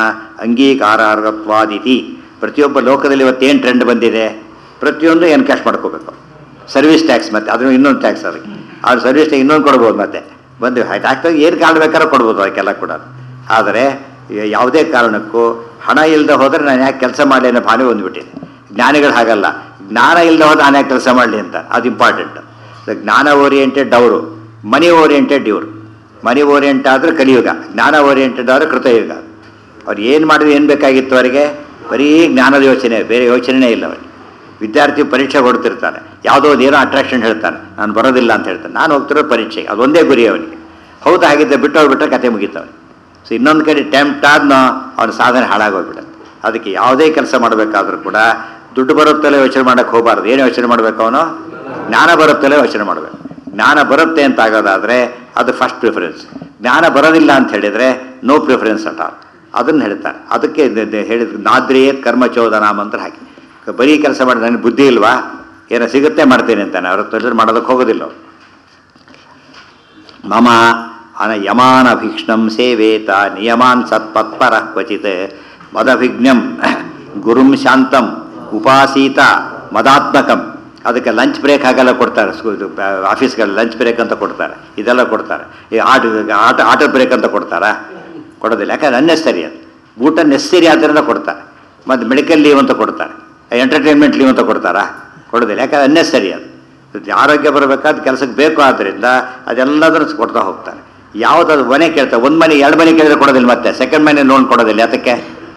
ಅಂಗೀಕಾರಾರ್ಹತ್ವಾದಿತಿ ಪ್ರತಿಯೊಬ್ಬ ಲೋಕದಲ್ಲಿ ಇವತ್ತೇನು ಟ್ರೆಂಡ್ ಬಂದಿದೆ ಪ್ರತಿಯೊಂದು ಎನ್ಕ್ಯಾಶ್ ಮಾಡ್ಕೋಬೇಕು ಸರ್ವಿಸ್ ಟ್ಯಾಕ್ಸ್ ಮತ್ತೆ ಅದನ್ನು ಇನ್ನೊಂದು ಟ್ಯಾಕ್ಸ್ ಅದಕ್ಕೆ ಅವ್ರು ಸರ್ವಿಸ್ ಟ್ಯಾಕ್ಸ್ ಇನ್ನೊಂದು ಕೊಡ್ಬೋದು ಮತ್ತೆ ಬಂದು ಟ್ಯಾಕ್ಸ್ ಏನು ಕಾರಣ ಬೇಕಾದ್ರೂ ಕೊಡ್ಬೋದು ಅದಕ್ಕೆಲ್ಲ ಕೂಡ ಆದರೆ ಯ- ಯಾವುದೇ ಕಾರಣಕ್ಕೂ ಹಣ ಇಲ್ಲದೆ ಹೋದರೆ ನಾನು ಯಾಕೆ ಕೆಲಸ ಮಾಡಲಿ ಅನ್ನೋ ಭಾವನೆ ಬಂದುಬಿಟ್ಟಿದೆ ಜ್ಞಾನಿಗಳು ಹಾಗಲ್ಲ ಜ್ಞಾನ ಇಲ್ಲದೆ ಹೋದ್ರೆ ನಾನು ಯಾಕೆ ಕೆಲಸ ಮಾಡಲಿ ಅಂತ ಅದು ಇಂಪಾರ್ಟೆಂಟ್ ಜ್ಞಾನ ಓರಿಯೆಂಟೆಡ್ ಅವರು ಮನಿ ಓರಿಯೆಂಟೆಡ್ ಇವರು ಮನಿ ಓರಿಯೆಂಟ್ ಆದರೆ ಕಲಿಯುಗ ಜ್ಞಾನ ಓರಿಯೆಂಟೆಡ್ ಆದರೆ ಕೃತಯುಗ ಅವ್ರು ಏನು ಮಾಡಿದ್ರು ಏನು ಬೇಕಾಗಿತ್ತು ಅವರಿಗೆ ಬರೀ ಜ್ಞಾನದ ಯೋಚನೆ ಬೇರೆ ಯೋಚನೆನೇ ಇಲ್ಲ ಅವರಿಗೆ ವಿದ್ಯಾರ್ಥಿ ಪರೀಕ್ಷೆ ಕೊಡ್ತಿರ್ತಾನೆ ಯಾವುದೋ ಒಂದು ಏನೋ ಅಟ್ರಾಕ್ಷನ್ ಹೇಳ್ತಾನೆ ನಾನು ಬರೋದಿಲ್ಲ ಅಂತ ಹೇಳ್ತಾನೆ ನಾನು ಹೋಗ್ತಿರೋ ಪರೀಕ್ಷೆಗೆ ಅದೊಂದೇ ಗುರಿ ಅವನಿಗೆ ಹೌದು ಹಾಗಿದ್ದೆ ಬಿಟ್ಟು ಹೋಗ್ಬಿಟ್ರೆ ಕತೆ ಮುಗಿತವೆ ಸೊ ಇನ್ನೊಂದು ಕಡೆ ಟೆಂಪ್ಟ್ ಆದ್ನೋ ಅವನ ಸಾಧನೆ ಹಾಳಾಗೋಗ್ಬಿಡುತ್ತೆ ಅದಕ್ಕೆ ಯಾವುದೇ ಕೆಲಸ ಮಾಡಬೇಕಾದ್ರೂ ಕೂಡ ದುಡ್ಡು ಬರುತ್ತಲೇ ಯೋಚನೆ ಮಾಡಕ್ಕೆ ಹೋಗಬಾರ್ದು ಏನು ಯೋಚನೆ ಮಾಡಬೇಕು ಅವನು ಜ್ಞಾನ ಬರುತ್ತಲೇ ಯೋಚನೆ ಮಾಡಬೇಕು ಜ್ಞಾನ ಬರುತ್ತೆ ಅಂತ ಆಗೋದಾದರೆ ಅದು ಫಸ್ಟ್ ಪ್ರಿಫರೆನ್ಸ್ ಜ್ಞಾನ ಬರೋದಿಲ್ಲ ಅಂತ ಹೇಳಿದರೆ ನೋ ಪ್ರಿಫರೆನ್ಸ್ ಅಟ್ ಆಲ್ ಅದನ್ನು ಹೇಳ್ತಾರೆ ಅದಕ್ಕೆ ಹೇಳಿದ ನಾದ್ರಿಯೇತ್ ಕರ್ಮಚೋದನ ಮಂತ್ರ ಹಾಕಿ ಬರೀ ಕೆಲಸ ಮಾಡಿ ನನಗೆ ಬುದ್ಧಿ ಇಲ್ವಾ ಏನೋ ಸಿಗುತ್ತೆ ಮಾಡ್ತೇನೆ ಅಂತಾನೆ ಅವ್ರ ತೊಂದರೆ ಮಾಡೋದಕ್ಕೆ ಹೋಗೋದಿಲ್ಲ ಅವ್ರು. ಮಮ ಅನ ಯಮಾನಭೀಕ್ಷ್ಣಂ ಸೇವೇತ ನಿಯಮಾನ್ ಸತ್ಪತ್ಪರ ಕ್ವಚಿತ್ ಮದಭಿಜ್ಞಂ ಗುರುಂ ಶಾಂತಂ ಉಪಾಸೀತ ಮದಾತ್ಮಕಂ ಅದಕ್ಕೆ ಲಂಚ್ ಬ್ರೇಕ್ ಹಾಗೆಲ್ಲ ಕೊಡ್ತಾರೆ ಸ್ಕೂ- ಇದು ಬ್ಯಾ- ಆಫೀಸ್ಗಳಲ್ಲಿ ಲಂಚ್ ಬ್ರೇಕ್ ಅಂತ ಕೊಡ್ತಾರೆ ಇದೆಲ್ಲ ಕೊಡ್ತಾರೆ ಈ ಆಟ ಆಟ ಆಟ ಬ್ರೇಕ್ ಅಂತ ಕೊಡ್ತಾರಾ ಕೊಡೋದಿಲ್ಲ ಯಾಕಂದ್ರೆ ಅನ್ನೆಸರಿ ಅದು ಊಟ ನೆಸ್ಸರಿ ಆದ್ದರಿಂದ ಕೊಡ್ತಾರೆ ಮತ್ತು ಮೆಡಿಕಲ್ ಲೀವ್ ಅಂತ ಕೊಡ್ತಾರೆ ಎಂಟರ್ಟೈನ್ಮೆಂಟ್ ಲೀವ್ ಅಂತ ಕೊಡ್ತಾರಾ ಕೊಡೋದಿಲ್ಲ ಯಾಕಂದ್ರೆ ಅನ್ನೆಸರಿ ಅದು ಇದು ಆರೋಗ್ಯ ಬರಬೇಕಾದ ಕೆಲಸಕ್ಕೆ ಬೇಕು ಆದ್ದರಿಂದ ಅದೆಲ್ಲದನ್ನು ಕೊಡ್ತಾ ಹೋಗ್ತಾರೆ ಯಾವುದಾದ್ರು ಮನೆ ಕೇಳ್ತಾರೆ ಒಂದು ಮನೆ ಎರಡು ಮನೆ ಕೇಳಿದ್ರೆ ಕೊಡೋದಿಲ್ಲ ಮತ್ತೆ ಸೆಕೆಂಡ್ ಮನೆ ಲೋನ್ ಕೊಡೋದಿಲ್ಲ ಯಾತಕ್ಕೆ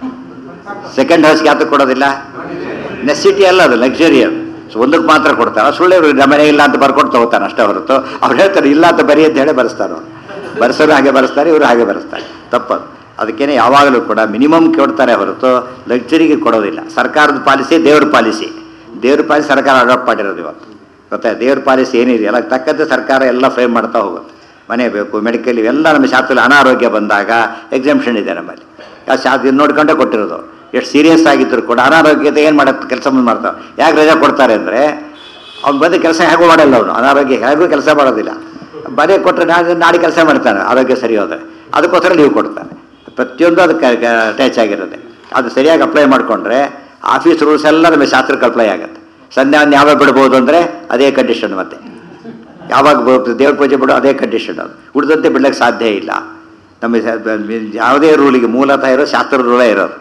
ಸೆಕೆಂಡ್ ಹೌಸ್ಗೆ ಯಾತಕ್ಕೆ ಕೊಡೋದಿಲ್ಲ ನೆಸಿಟಿ ಅಲ್ಲ ಅದು ಲಕ್ಸುರಿ ಅದು ಸೊ ಒಂದಕ್ಕೆ ಮಾತ್ರ ಕೊಡ್ತಾರೆ ಸುಳ್ಳು ಇವ್ರು ನಮ್ಮ ಮನೆ ಇಲ್ಲ ಅಂತ ಬರ್ಕೊಟ್ಟು ತಗೋತಾನೆ ಅಷ್ಟೇ ಹೊರತು ಅವ್ರು ಹೇಳ್ತಾರೆ ಇಲ್ಲ ಅಂತ ಬರಿ ಅಂತ ಹೇಳಿ ಬರೆಸ್ತಾರೆ ಅವ್ರು ಬರೆಸೋರು ಹಾಗೆ ಬರೆಸ್ತಾರೆ ಇವರು ಹಾಗೆ ಬರೆಸ್ತಾರೆ ತಪ್ಪದು ಅದಕ್ಕೇನೆ ಯಾವಾಗಲೂ ಕೂಡ ಮಿನಿಮಮ್ ಕೊಡ್ತಾರೆ ಹೊರತು ಲಕ್ಸುರಿಗೆ ಕೊಡೋದಿಲ್ಲ ಸರ್ಕಾರದ ಪಾಲಿಸಿ ದೇವ್ರ ಪಾಲಿಸಿ ದೇವ್ರ ಪಾಲಿಸಿ ಸರ್ಕಾರ ಅಡಾಪ್ಟ್ ಮಾಡಿರೋದು ಇವತ್ತು ಗೊತ್ತಾ ದೇವ್ರ ಪಾಲಿಸಿ ಏನಿದೆ ಎಲ್ಲ ತಕ್ಕಂತೆ ಸರ್ಕಾರ ಎಲ್ಲ ಫ್ರೇಮ್ ಮಾಡ್ತಾ ಹೋಗುತ್ತೆ ಮನೆ ಬೇಕು ಮೆಡಿಕಲ್ ಇವೆಲ್ಲ ನಮ್ಮ ಶಾಸ್ತ್ರದಲ್ಲಿ ಅನಾರೋಗ್ಯ ಬಂದಾಗ ಎಕ್ಸಾಮ್ಷನ್ ಇದೆ ನಮ್ಮಲ್ಲಿ ಆ ಶಾಸ್ತ್ರ ಇದು ನೋಡ್ಕೊಂಡೇ ಕೊಟ್ಟಿರೋದು ಎಷ್ಟು ಸೀರಿಯಸ್ ಆಗಿದ್ರು ಕೂಡ ಅನಾರೋಗ್ಯತೆ ಏನು ಮಾಡತ್ತೆ ಕೆಲಸ ಮಾಡ್ತಾವೆ ಯಾಕೆ ರಜೆ ಕೊಡ್ತಾರೆ ಅಂದರೆ ಅವ್ನು ಬಂದು ಕೆಲಸ ಹೇಗೂ ಮಾಡಲ್ಲ ಅವನು ಅನಾರೋಗ್ಯ ಹೇಗೂ ಕೆಲಸ ಮಾಡೋದಿಲ್ಲ ಬರೀ ಕೊಟ್ಟರೆ ನಾಳೆ ನಾಳೆ ಕೆಲಸ ಮಾಡ್ತಾನೆ ಆರೋಗ್ಯ ಸರಿ ಹೋದರೆ ಅದಕ್ಕೋಸ್ಕರ ಲೀವ್ ಕೊಡ್ತಾನೆ ಪ್ರತಿಯೊಂದು ಅದಕ್ಕೆ ಅಟ್ಯಾಚ್ ಆಗಿರುತ್ತೆ ಅದು ಸರಿಯಾಗಿ ಅಪ್ಲೈ ಮಾಡಿಕೊಂಡ್ರೆ ಆಫೀಸ್ ರೂಲ್ಸ್ ಎಲ್ಲ ನಮಗೆ ಶಾಸ್ತ್ರಕ್ಕೆ ಅಪ್ಲೈ ಆಗುತ್ತೆ ಸಂಧ್ಯಾ ಯಾವಾಗ ಬಿಡ್ಬೋದು ಅಂದರೆ ಅದೇ ಕಂಡೀಷನ್ ಮತ್ತೆ ಯಾವಾಗ ಬ- ದೇವ್ರ ಪೂಜೆ ಬಿಡೋ ಅದೇ ಕಂಡೀಷನ್ ಅದು ಉಳಿದಂತೆ ಬಿಡ್ಲಿಕ್ಕೆ ಸಾಧ್ಯ ಇಲ್ಲ ನಮ್ಮ ಸ- ಯಾವುದೇ ರೂಲಿಗೆ ಮೂಲತಃ ಇರೋ ಶಾಸ್ತ್ರ ರೂಲೇ ಇರೋದು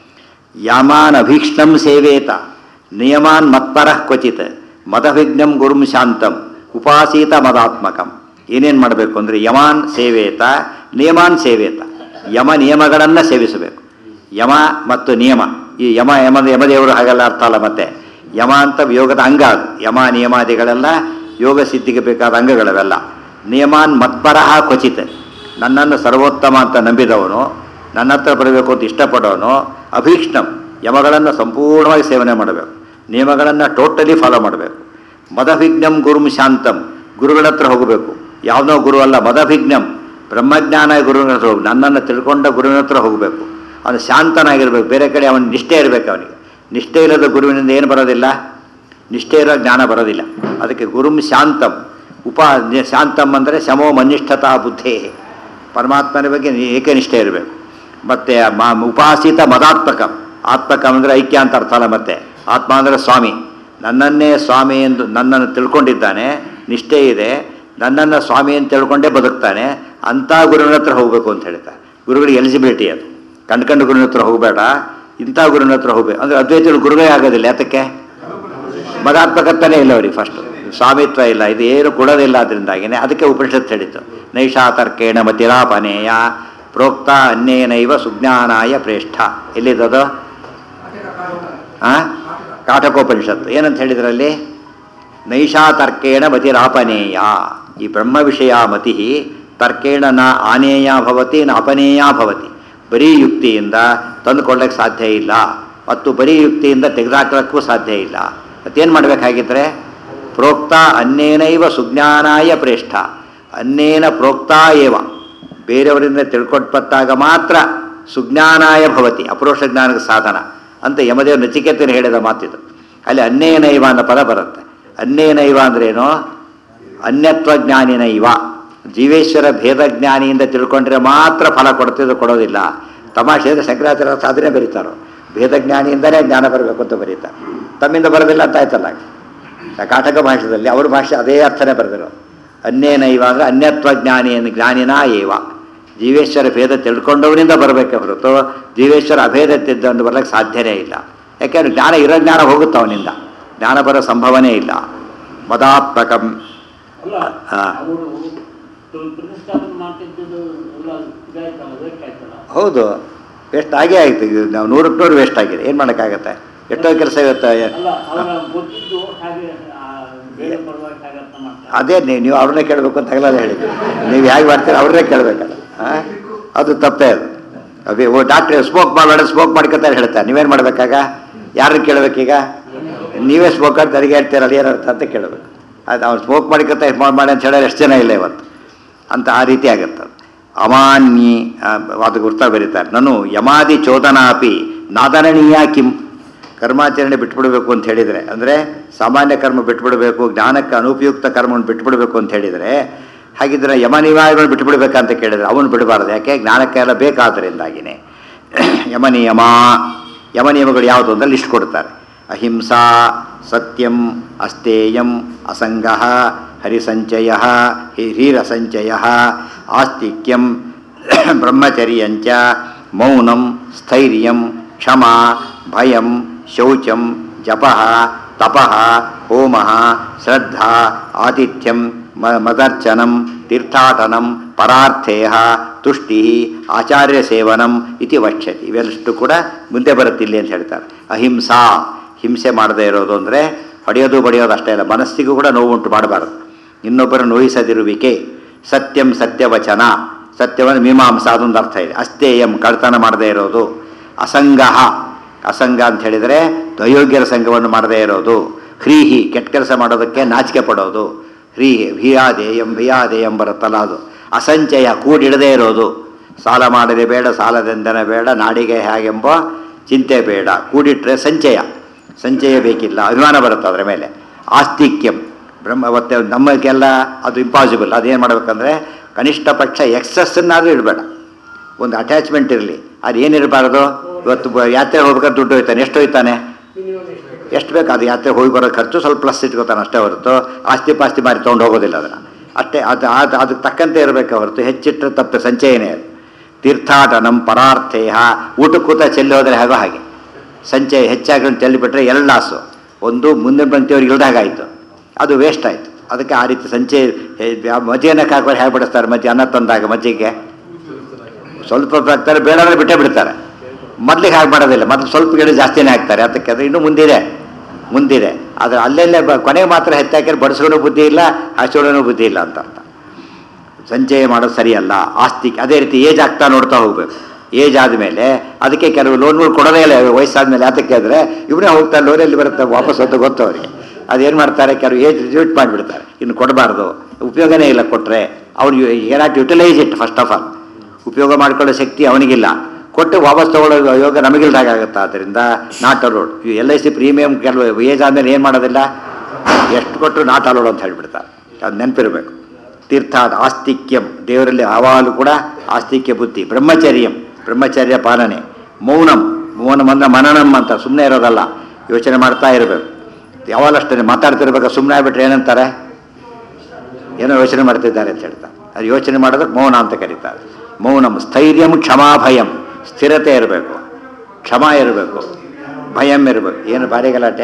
ಯಾಮಾನ್ ಅಭೀಕ್ಷ್ಣಂ ಸೇವೇತ ನಿಯಮಾನ್ ಮತ್ಪರಃ ಕ್ವಚಿತ್ ಮದವಿಘ್ನಂ ಗುರುಂ ಶಾಂತಂ ಉಪಾಸೀತ ಮದಾತ್ಮಕಂ ಏನೇನು ಮಾಡಬೇಕು ಅಂದರೆ ಯಮಾನ್ ಸೇವೇತ ನಿಯಮಾನ್ ಸೇವೇತ ಯಮ ನಿಯಮಗಳನ್ನು ಸೇವಿಸಬೇಕು ಯಮ ಮತ್ತು ನಿಯಮ ಈ ಯಮ ಯಮದ ಯಮದೇವರು ಹಾಗೆಲ್ಲ ಅರ್ಥ ಅಲ್ಲ ಮತ್ತೆ ಯಮ ಅಂತ ಯೋಗದ ಅಂಗ ಅದು ಯಮ ನಿಯಮಾದಿಗಳೆಲ್ಲ ಯೋಗ ಸಿದ್ಧಿಗೆ ಬೇಕಾದ ಅಂಗಗಳವೆಲ್ಲ ನಿಯಮಾನ್ ಮತ್ಪರಃ ಕ್ವಚಿತ್ ನನ್ನನ್ನು ಸರ್ವೋತ್ತಮ ಅಂತ ನಂಬಿದವನು ನನ್ನ ಹತ್ರ ಬರಬೇಕು ಅಂತ ಇಷ್ಟಪಡೋನು ಅಭೀಕ್ಷ್ಣಂ ಯಮಗಳನ್ನು ಸಂಪೂರ್ಣವಾಗಿ ಸೇವನೆ ಮಾಡಬೇಕು ನಿಯಮಗಳನ್ನು ಟೋಟಲಿ ಫಾಲೋ ಮಾಡಬೇಕು ಮದಭಿಜ್ಞಂ ಗುರುಂ ಶಾಂತಂ ಗುರುಗಳ ಹತ್ರ ಹೋಗಬೇಕು ಯಾವುದೋ ಗುರು ಅಲ್ಲ ಮದಭಿಜ್ಞಂ ಬ್ರಹ್ಮಜ್ಞಾನ ಗುರುವಿನ ಹತ್ರ ಹೋಗಿ ನನ್ನನ್ನು ತಿಳ್ಕೊಂಡ ಗುರುವಿನ ಹತ್ರ ಹೋಗಬೇಕು ಅವನು ಶಾಂತನಾಗಿರ್ಬೇಕು ಬೇರೆ ಕಡೆ ಅವನ ನಿಷ್ಠೆ ಇರಬೇಕು ಅವನಿಗೆ ನಿಷ್ಠೆ ಇಲ್ಲದ ಗುರುವಿನಿಂದ ಏನು ಬರೋದಿಲ್ಲ ನಿಷ್ಠೆ ಇರೋ ಜ್ಞಾನ ಬರೋದಿಲ್ಲ ಅದಕ್ಕೆ ಗುರುಂ ಶಾಂತಂ ಉಪಾ ಶಾಂತಂ ಅಂದರೆ ಶಮೋ ಮನಿಷ್ಠತಾ ಬುದ್ಧೇ ಪರಮಾತ್ಮನ ಬಗ್ಗೆ ನಿ- ಏಕನಿಷ್ಠೆ ಇರಬೇಕು ಮತ್ತು ಮ ಉಪಾಸಿತ ಮದಾತ್ಮಕ ಆತ್ಮಕ ಅಂದರೆ ಐಕ್ಯ ಅಂತ ಅರ್ಥ ಅಲ್ಲ ಮತ್ತೆ ಆತ್ಮ ಅಂದರೆ ಸ್ವಾಮಿ ನನ್ನನ್ನೇ ಸ್ವಾಮಿ ಎಂದು ನನ್ನನ್ನು ತಿಳ್ಕೊಂಡಿದ್ದಾನೆ ನಿಷ್ಠೆ ಇದೆ ನನ್ನನ್ನು ಸ್ವಾಮಿ ಅಂತ ತಿಳ್ಕೊಂಡೇ ಬದುಕ್ತಾನೆ ಅಂಥ ಗುರುವಿನ ಹತ್ರ ಹೋಗಬೇಕು ಅಂತ ಹೇಳ್ತಾರೆ ಗುರುಗಳಿಗೆ ಎಲಿಜಿಬಿಲಿಟಿ ಅದು ಕಂಡ್ಕಂಡು ಗುರುವಿನ ಹತ್ರ ಹೋಗಬೇಡ ಇಂಥ ಗುರುವಿನ ಹತ್ರ ಹೋಗ್ಬೇಕು ಅಂದರೆ ಅದ್ವೈತರು ಗುರುಗಳೇ ಆಗೋದಿಲ್ಲ ಯಾತಕ್ಕೆ ಮದಾತ್ಮಕತ್ವನೇ ಇಲ್ಲ ಅವ್ರಿಗೆ ಫಸ್ಟ್ ಸ್ವಾಮಿತ್ವ ಇಲ್ಲ ಇದು ಏನು ಕೊಡೋದಿಲ್ಲ ಅದರಿಂದಾಗಿನೇ ಅದಕ್ಕೆ ಉಪನಿಷತ್ ಹೇಳಿತ್ತು ನೈಷಾ ತರ್ಕೇಣ ಮತಿರಾಪನೇಯ ಪ್ರೋಕ್ತ ಅನ್ಯೇನೈವ ಸುಜ್ಞಾನಾಯ ಪ್ರೇಷ್ಠ ಎಲ್ಲಿದ್ದದು ಆ ಕಾಟಕೋಪನಿಷತ್ತು ಏನಂತ ಹೇಳಿದ್ರಲ್ಲಿ ನೈಷಾ ತರ್ಕೇಣ ಮತಿರಾಪನೇಯ ಈ ಬ್ರಹ್ಮ ವಿಷಯ ಮತಿ ತರ್ಕೇಣ ನ ಆನೇಯ ಭವತಿ ನ ಅಪನೇಯ ಭವತಿ ಬರೀ ಯುಕ್ತಿಯಿಂದ ತಂದುಕೊಳ್ಳಕ್ಕೆ ಸಾಧ್ಯ ಇಲ್ಲ ಮತ್ತು ಬರೀ ಯುಕ್ತಿಯಿಂದ ತೆಗೆದಾಕಲಿಕ್ಕೂ ಸಾಧ್ಯ ಇಲ್ಲ ಮತ್ತೇನು ಮಾಡಬೇಕಾಗಿದ್ರೆ ಪ್ರೋಕ್ತ ಅನ್ನೇನೈವ ಸುಜ್ಞಾನಾಯ ಪ್ರೇಷ್ಠ ಅನ್ನೇನ ಪ್ರೋಕ್ತ ಏವ ಬೇರೆಯವರಿಂದ ತಿಳ್ಕೊಟ್ಪತ್ತಾಗ ಮಾತ್ರ ಸುಜ್ಞಾನಾಯ ಭವತಿ ಅಪರೋಕ್ಷ ಜ್ಞಾನಕ್ಕೆ ಸಾಧನ ಅಂತ ಯಮದೇವ ನಚಿಕೇತನ ಹೇಳಿದ ಮಾತಿದು ಅಲ್ಲಿ ಅನ್ನೇನೈವ ಅನ್ನೋ ಪದ ಬರುತ್ತೆ ಅನ್ನೇನೈವ ಅಂದ್ರೇನು ಅನ್ಯತ್ವ ಜ್ಞಾನಿನೈವ ಜೀವೇಶ್ವರ ಭೇದ ಜ್ಞಾನಿಯಿಂದ ತಿಳ್ಕೊಂಡ್ರೆ ಮಾತ್ರ ಫಲ ಕೊಡ್ತಿದ್ದು ಕೊಡೋದಿಲ್ಲ ತಮಾಷೆ ಅಂದರೆ ಶಂಕರಾಚಾರ್ಯ ಸಾಧನೆ ಬರೀತಾರೋ ಭೇದ ಜ್ಞಾನಿಯಿಂದಲೇ ಜ್ಞಾನ ಬರಬೇಕು ಅಂತ ಬರೀತಾರೆ ತಮ್ಮಿಂದ ಬರೋದಿಲ್ಲ ಅಂತ ಆಯ್ತಲ್ಲ ಆ ಕಾಟಕ ಭಾಷೆಯಲ್ಲಿ ಅವ್ರ ಭಾಷೆ ಅದೇ ಅರ್ಥನೇ ಬರೆದಿರೋ ಅನ್ನೇನೈವ ಅಂದರೆ ಅನ್ಯತ್ವ ಜ್ಞಾನಿ ಜ್ಞಾನಿನ ಏವ ಜೀವೇಶ್ವರ ಭೇದ ತಿಳ್ಕೊಂಡವನಿಂದ ಬರಬೇಕೆ ಹೊರತು ಜೀವೇಶ್ವರ ಅಭೇದ ತಿದ್ದಂಡು ಬರ್ಲಿಕ್ಕೆ ಸಾಧ್ಯನೇ ಇಲ್ಲ ಯಾಕೆಂದ್ರೆ ಜ್ಞಾನ ಇರೋ ಜ್ಞಾನ ಹೋಗುತ್ತೆ ಅವನಿಂದ ಜ್ಞಾನ ಬರೋ ಸಂಭವನೇ ಇಲ್ಲ ಮದಾತ್ಮಕಂ ಅಲ್ಲ ಹಾ. ಅವರು ಪ್ರತಿಷ್ಠಾಪನೆ ಮಾಡ್ತಿದ್ದು ಎಲ್ಲ ಇದಾಯ್ತಲ್ಲ ವೇಸ್ಟ್ ಆಯ್ತಲ್ಲ ಹೌದು ವೇಸ್ಟ್ ಆಗೇ ಆಯ್ತು ಇದು ನಾವು ನೂರಕ್ಕೆ ನೂರು ವೇಸ್ಟ್ ಆಗಿದೆ ಏನು ಮಾಡೋಕ್ಕಾಗತ್ತೆ ಎಷ್ಟೋ ಕೆಲಸ ಇವತ್ತು ಅಲ್ಲ ಅವರ ಗೊತ್ತಿದ್ದು ಹಾಗೆ ಆ, ಬೇರೆ ಪರವಾಗಿ ಹೇಗೆ ಅರ್ಥ ಮಾಡ್ತಾರೆ ಅದೇ ನೀವು ನೀವು ಅವ್ರನ್ನೇ ಕೇಳಬೇಕು ಅಂತ ಹಗಲಲ್ಲ ಹೇಳಿದ್ವಿ ನೀವು ಹೇಗೆ ಮಾಡ್ತೀರ ಅವ್ರನ್ನೇ ಕೇಳಬೇಕಲ್ಲ ಹಾಂ ಅದು ತಪ್ಪೇ ಅದು ಅದೇ ಓ ಡಾಕ್ಟ್ರ್ ಸ್ಮೋಕ್ ಮಾಡಬೇಡ ಸ್ಮೋಕ್ ಮಾಡ್ಕೊತಾರೆ ಹೇಳ್ತಾರೆ ನೀವೇನು ಮಾಡ್ಬೇಕಾಗ ಯಾರನ್ನ ಕೇಳಬೇಕೀಗ ನೀವೇ ಸ್ಮೋಕ್ ಅಂತ ನನಗೆ ಹೇಳ್ತೀರಲ್ಲ ಏನರ್ಥ ಅಂತ ಕೇಳಬೇಕು ಅದು ಅವ್ನು ಸ್ಮೋಕ್ ಮಾಡ್ಕೊತ ಮಾಡಿ ಅಂತ ಹೇಳೋರು ಎಷ್ಟು ಜನ ಇಲ್ಲ ಇವತ್ತು ಅಂತ ಆ ರೀತಿ ಆಗುತ್ತೆ ಅದು. ಅಮಾನ್ಯಿ ಆ, ಅದು ಗುರ್ತಾ ಬರೀತಾರೆ ನಾನು ಯಮಾದಿ ಚೋದನಾಪಿ ನಾದರಣೀಯ ಕಿಂ ಕರ್ಮಾಚರಣೆ ಬಿಟ್ಬಿಡಬೇಕು ಅಂತ ಹೇಳಿದರೆ ಅಂದರೆ ಸಾಮಾನ್ಯ ಕರ್ಮ ಬಿಟ್ಬಿಡಬೇಕು ಜ್ಞಾನಕ್ಕೆ ಅನುಪಯುಕ್ತ ಕರ್ಮವನ್ನು ಬಿಟ್ಬಿಡಬೇಕು ಅಂತ ಹೇಳಿದರೆ ಹಾಗಿದ್ರೆ ಯಮನಿವಾಯಗಳು ಬಿಟ್ಬಿಡ್ಬೇಕಂತ ಕೇಳಿದರೆ ಅವನು ಬಿಡಬಾರ್ದು ಯಾಕೆ ಜ್ಞಾನಕ್ಕೆಲ್ಲ ಬೇಕಾದ್ದರಿಂದಾಗಿನೇ ಯಮನಿಯಮ ಯಮನಿಯಮಗಳು ಯಾವುದು ಅಂತ ಲಿಸ್ಟ್ ಕೊಡ್ತಾರೆ ಅಹಿಂಸಾ ಸತ್ಯಂ ಅಸ್ತೇಯಂ ಅಸಂಗ ಹರಿಸಂಚಯ ಹೀರಸಂಚಯ ಆಸ್ತಿಕ್ಯಂ ಬ್ರಹ್ಮಚರ್ಯಂಚ ಮೌನಂ ಸ್ಥೈರ್ಯಂ ಕ್ಷಮಾ ಭಯಂ ಶೌಚಂ ಜಪಃ ತಪಃ ಹೋಮಃ ಶ್ರದ್ಧಾ ಆತಿಥ್ಯಂ ಮ ಮದರ್ಚನಂ ತೀರ್ಥಾಟನಂ ಪರಾರ್ಥೇಯ ತುಷ್ಟಿ ಆಚಾರ್ಯ ಸೇವನಂ ಇತಿ ವಕ್ಷ್ಯತಿ ಇವೆಲ್ಲಷ್ಟು ಕೂಡ ಮುಂದೆ ಬರುತ್ತಿಲ್ಲ ಅಂತ ಹೇಳ್ತಾರೆ ಅಹಿಂಸಾ ಹಿಂಸೆ ಮಾಡದೇ ಇರೋದು ಅಂದರೆ ಹೊಡೆಯೋದು ಬಡಿಯೋದು ಅಷ್ಟೇ ಅಲ್ಲ ಮನಸ್ಸಿಗೂ ಕೂಡ ನೋವುಂಟು ಮಾಡಬಾರದು ಇನ್ನೊಬ್ಬರ ನೋಯಿಸದಿರುವಿಕೆ ಸತ್ಯಂ ಸತ್ಯವಚನ ಸತ್ಯವನ್ನು ಮೀಮಾಂಸ ಅದೊಂದು ಅರ್ಥ ಇದೆ ಅಸ್ತೇಯಂ ಕಳ್ತನ ಮಾಡದೇ ಇರೋದು ಅಸಂಗಹ ಅಸಂಗ ಅಂತ ಹೇಳಿದರೆ ಅಯೋಗ್ಯರ ಸಂಘವನ್ನು ಮಾಡದೇ ಇರೋದು ಹ್ರೀಹಿ ಕೆಟ್ಟ ಕೆಲಸ ಮಾಡೋದಕ್ಕೆ ನಾಚಿಕೆ ಪಡೋದು ಹ್ರೀಹಿ ಹಿಯಾದೇಯಂ ಹಿಯಾದೇಯಂ ಬರುತ್ತಲ್ಲ ಅದು ಅಸಂಚಯ ಕೂಡಿಡದೇ ಇರೋದು ಸಾಲ ಮಾಡದೆ ಬೇಡ ಸಾಲದೆಂದನೆ ಬೇಡ ನಾಡಿಗೆ ಹೇಗೆಂಬ ಚಿಂತೆ ಬೇಡ ಕೂಡಿಟ್ರೆ ಸಂಚಯ ಸಂಚಯ ಬೇಕಿಲ್ಲ ಅಭಿಮಾನ ಬರುತ್ತೆ ಅದರ ಮೇಲೆ ಆಸ್ತಿಕ್ಯಂ ಬ್ರಹ್ಮ ಮತ್ತೆ ನಮಗೆಲ್ಲ ಅದು ಇಂಪಾಸಿಬಲ್ ಅದೇನು ಮಾಡ್ಬೇಕಂದ್ರೆ ಕನಿಷ್ಠ ಪಕ್ಷ ಎಕ್ಸಸ್ಸನ್ನಾದರೂ ಇಡಬೇಡ ಒಂದು ಅಟ್ಯಾಚ್ಮೆಂಟ್ ಇರಲಿ ಅದು ಏನಿರಬಾರ್ದು ಇವತ್ತು ಬ- ಯಾತ್ರೆ ಹೋಗ್ಬೇಕಾದ್ರೆ ದುಡ್ಡು ಹೋಯ್ತಾನೆ ಎಷ್ಟು ಹೋಯ್ತಾನೆ ಎಷ್ಟು ಬೇಕು ಅದು ಯಾತ್ರೆ ಹೋಗಿ ಬರೋ ಖರ್ಚು ಸ್ವಲ್ಪ ಪ್ಲಸ್ ಇಟ್ಕೋತಾನೆ ಅಷ್ಟೇ ಹೊರತು ಆಸ್ತಿ ಪಾಸ್ತಿ ಮಾರಿ ತೊಗೊಂಡು ಹೋಗೋದಿಲ್ಲ ಅದನ್ನು ಅಷ್ಟೇ ಅದು ಅದು ಅದಕ್ಕೆ ತಕ್ಕಂತೆ ಇರಬೇಕು ಹೊರತು ಹೆಚ್ಚಿಟ್ಟರೆ ತಪ್ಪು ಸಂಚಯನೇ ಅದು ತೀರ್ಥಾಟನಂ ಪರಾರ್ಥೇಹ ಊಟಕ್ಕೆ ಕೂತ ಚೆಲ್ಲಿ ಹೋದರೆ ಹೇಗೋ ಹಾಗೆ ಸಂಚಯ ಹೆಚ್ಚಾಗಿ ಚೆಲ್ಲಿಬಿಟ್ರೆ ಎರಡು ಲಾಸು ಒಂದು ಮುಂದೆ ಬಂತೇವ್ರಿಗೆ ಇಲ್ದಾಗಾಯಿತು ಅದು ವೇಸ್ಟ್ ಆಯಿತು ಅದಕ್ಕೆ ಆ ರೀತಿ ಸಂಚಯ ಮಜ್ಜಿಗೆನಕ್ಕೆ ಹಾಕೋರು ಹೇಗೆ ಬಿಡಿಸ್ತಾರೆ ಮಜ್ಜಿ ಅನ್ನ ತಂದಾಗ ಮಜ್ಜಿಗೆ ಸ್ವಲ್ಪ ಸ್ವಲ್ಪ ಹಾಕ್ತಾರೆ ಬೇಡ ಅಂದ್ರೆ ಬಿಟ್ಟೇ ಬಿಡ್ತಾರೆ ಮೊದಲಿಗೆ ಹಾಗೆ ಮಾಡೋದಿಲ್ಲ ಮೊದಲು ಸ್ವಲ್ಪ ಗಿಡ ಜಾಸ್ತಿನೇ ಹಾಕ್ತಾರೆ ಅದಕ್ಕೆ ಅದು ಇನ್ನೂ ಮುಂದಿದೆ ಮುಂದಿದೆ ಆದರೆ ಅಲ್ಲೆಲ್ಲೇ ಬ ಕೊನೆಗೆ ಮಾತ್ರ ಹೆಚ್ಚಾಕಿದ್ರೆ ಬಡಿಸೋನು ಬುದ್ಧಿ ಇಲ್ಲ ಹಚ್ಚೋಳೂ ಬುದ್ಧಿ ಇಲ್ಲ ಅಂತ ಅರ್ಥ ಸಂಚಯ ಮಾಡೋದು ಸರಿಯಲ್ಲ ಆಸ್ತಿ ಅದೇ ರೀತಿ ಏಜ್ ಆಗ್ತಾ ನೋಡ್ತಾ ಹೋಗ್ಬೇಕು ಏಜ್ ಆದಮೇಲೆ ಅದಕ್ಕೆ ಕೆಲವು ಲೋನ್ಗಳು ಕೊಡೋದೇ ಇಲ್ಲ ವಯಸ್ಸಾದ್ಮೇಲೆ ಯಾತಕ್ಕೆ ಅಂದರೆ ಇವನೇ ಹೋಗ್ತಾರೆ ಲೋನಲ್ಲಿ ಬರುತ್ತೆ ವಾಪಸ್ ಹೊತ್ತು ಗೊತ್ತು ಅವರಿಗೆ ಅದೇನು ಮಾಡ್ತಾರೆ ಕೆಲವು ಏಜ್ ರಿಜ್ಯೂಟ್ ಮಾಡಿಬಿಡ್ತಾರೆ ಇನ್ನು ಕೊಡಬಾರ್ದು ಉಪಯೋಗನೇ ಇಲ್ಲ ಕೊಟ್ಟರೆ ಅವ್ನು ಏನಾಟ್ utilise it first of all ಉಪಯೋಗ ಮಾಡ್ಕೊಳ್ಳೋ ಶಕ್ತಿ ಅವನಿಗಿಲ್ಲ ಕೊಟ್ಟು ವಾಪಸ್ ತಗೊಳ್ಳೋ ಯೋಗ ನಮಗಿಲ್ದಾಗ ಆಗುತ್ತೆ ಆದ್ದರಿಂದ not allowed L I C premium ಕೆಲವು ಏಜ್ ಆದಮೇಲೆ ಏನು ಮಾಡೋದಿಲ್ಲ ಎಷ್ಟು ಕೊಟ್ಟರು ನಾಟ್ ಅಲೋಡ್ ಅಂತ ಹೇಳ್ಬಿಡ್ತಾರೆ ಅದು ನೆನಪಿರಬೇಕು ತೀರ್ಥಾಟ ಆಸ್ತಿಕ್ಯಂ ದೇವರಲ್ಲಿ ಆವಾಗಲೂ ಕೂಡ ಆಸ್ತಿಕ್ಯ ಬುದ್ಧಿ ಬ್ರಹ್ಮಚರ್ಯಂ ಬ್ರಹ್ಮಚರ್ಯ ಪಾಲನೆ ಮೌನಂ ಮೌನಂ ಅಂದ್ರೆ ಮನನಂ ಅಂತ ಸುಮ್ಮನೆ ಇರೋದಲ್ಲ ಯೋಚನೆ ಮಾಡ್ತಾ ಇರಬೇಕು ಯಾವಾಗಲೂ ಮಾತಾಡ್ತಿರ್ಬೇಕು ಸುಮ್ಮನೆ ಆಗ್ಬಿಟ್ರೆ ಏನಂತಾರೆ ಏನೋ ಯೋಚನೆ ಮಾಡ್ತಿದ್ದಾರೆ ಅಂತ ಹೇಳ್ತಾರೆ ಅದು ಯೋಚನೆ ಮಾಡೋದಕ್ಕೆ ಮೌನ ಅಂತ ಕರೀತಾರೆ ಮೌನಂ ಸ್ಥೈರ್ಯಂ ಕ್ಷಮಾಭಯಂ ಸ್ಥಿರತೆ ಇರಬೇಕು ಕ್ಷಮ ಇರಬೇಕು ಭಯಂ ಇರಬೇಕು ಏನು ಭಾರಿ ಗಲಾಟೆ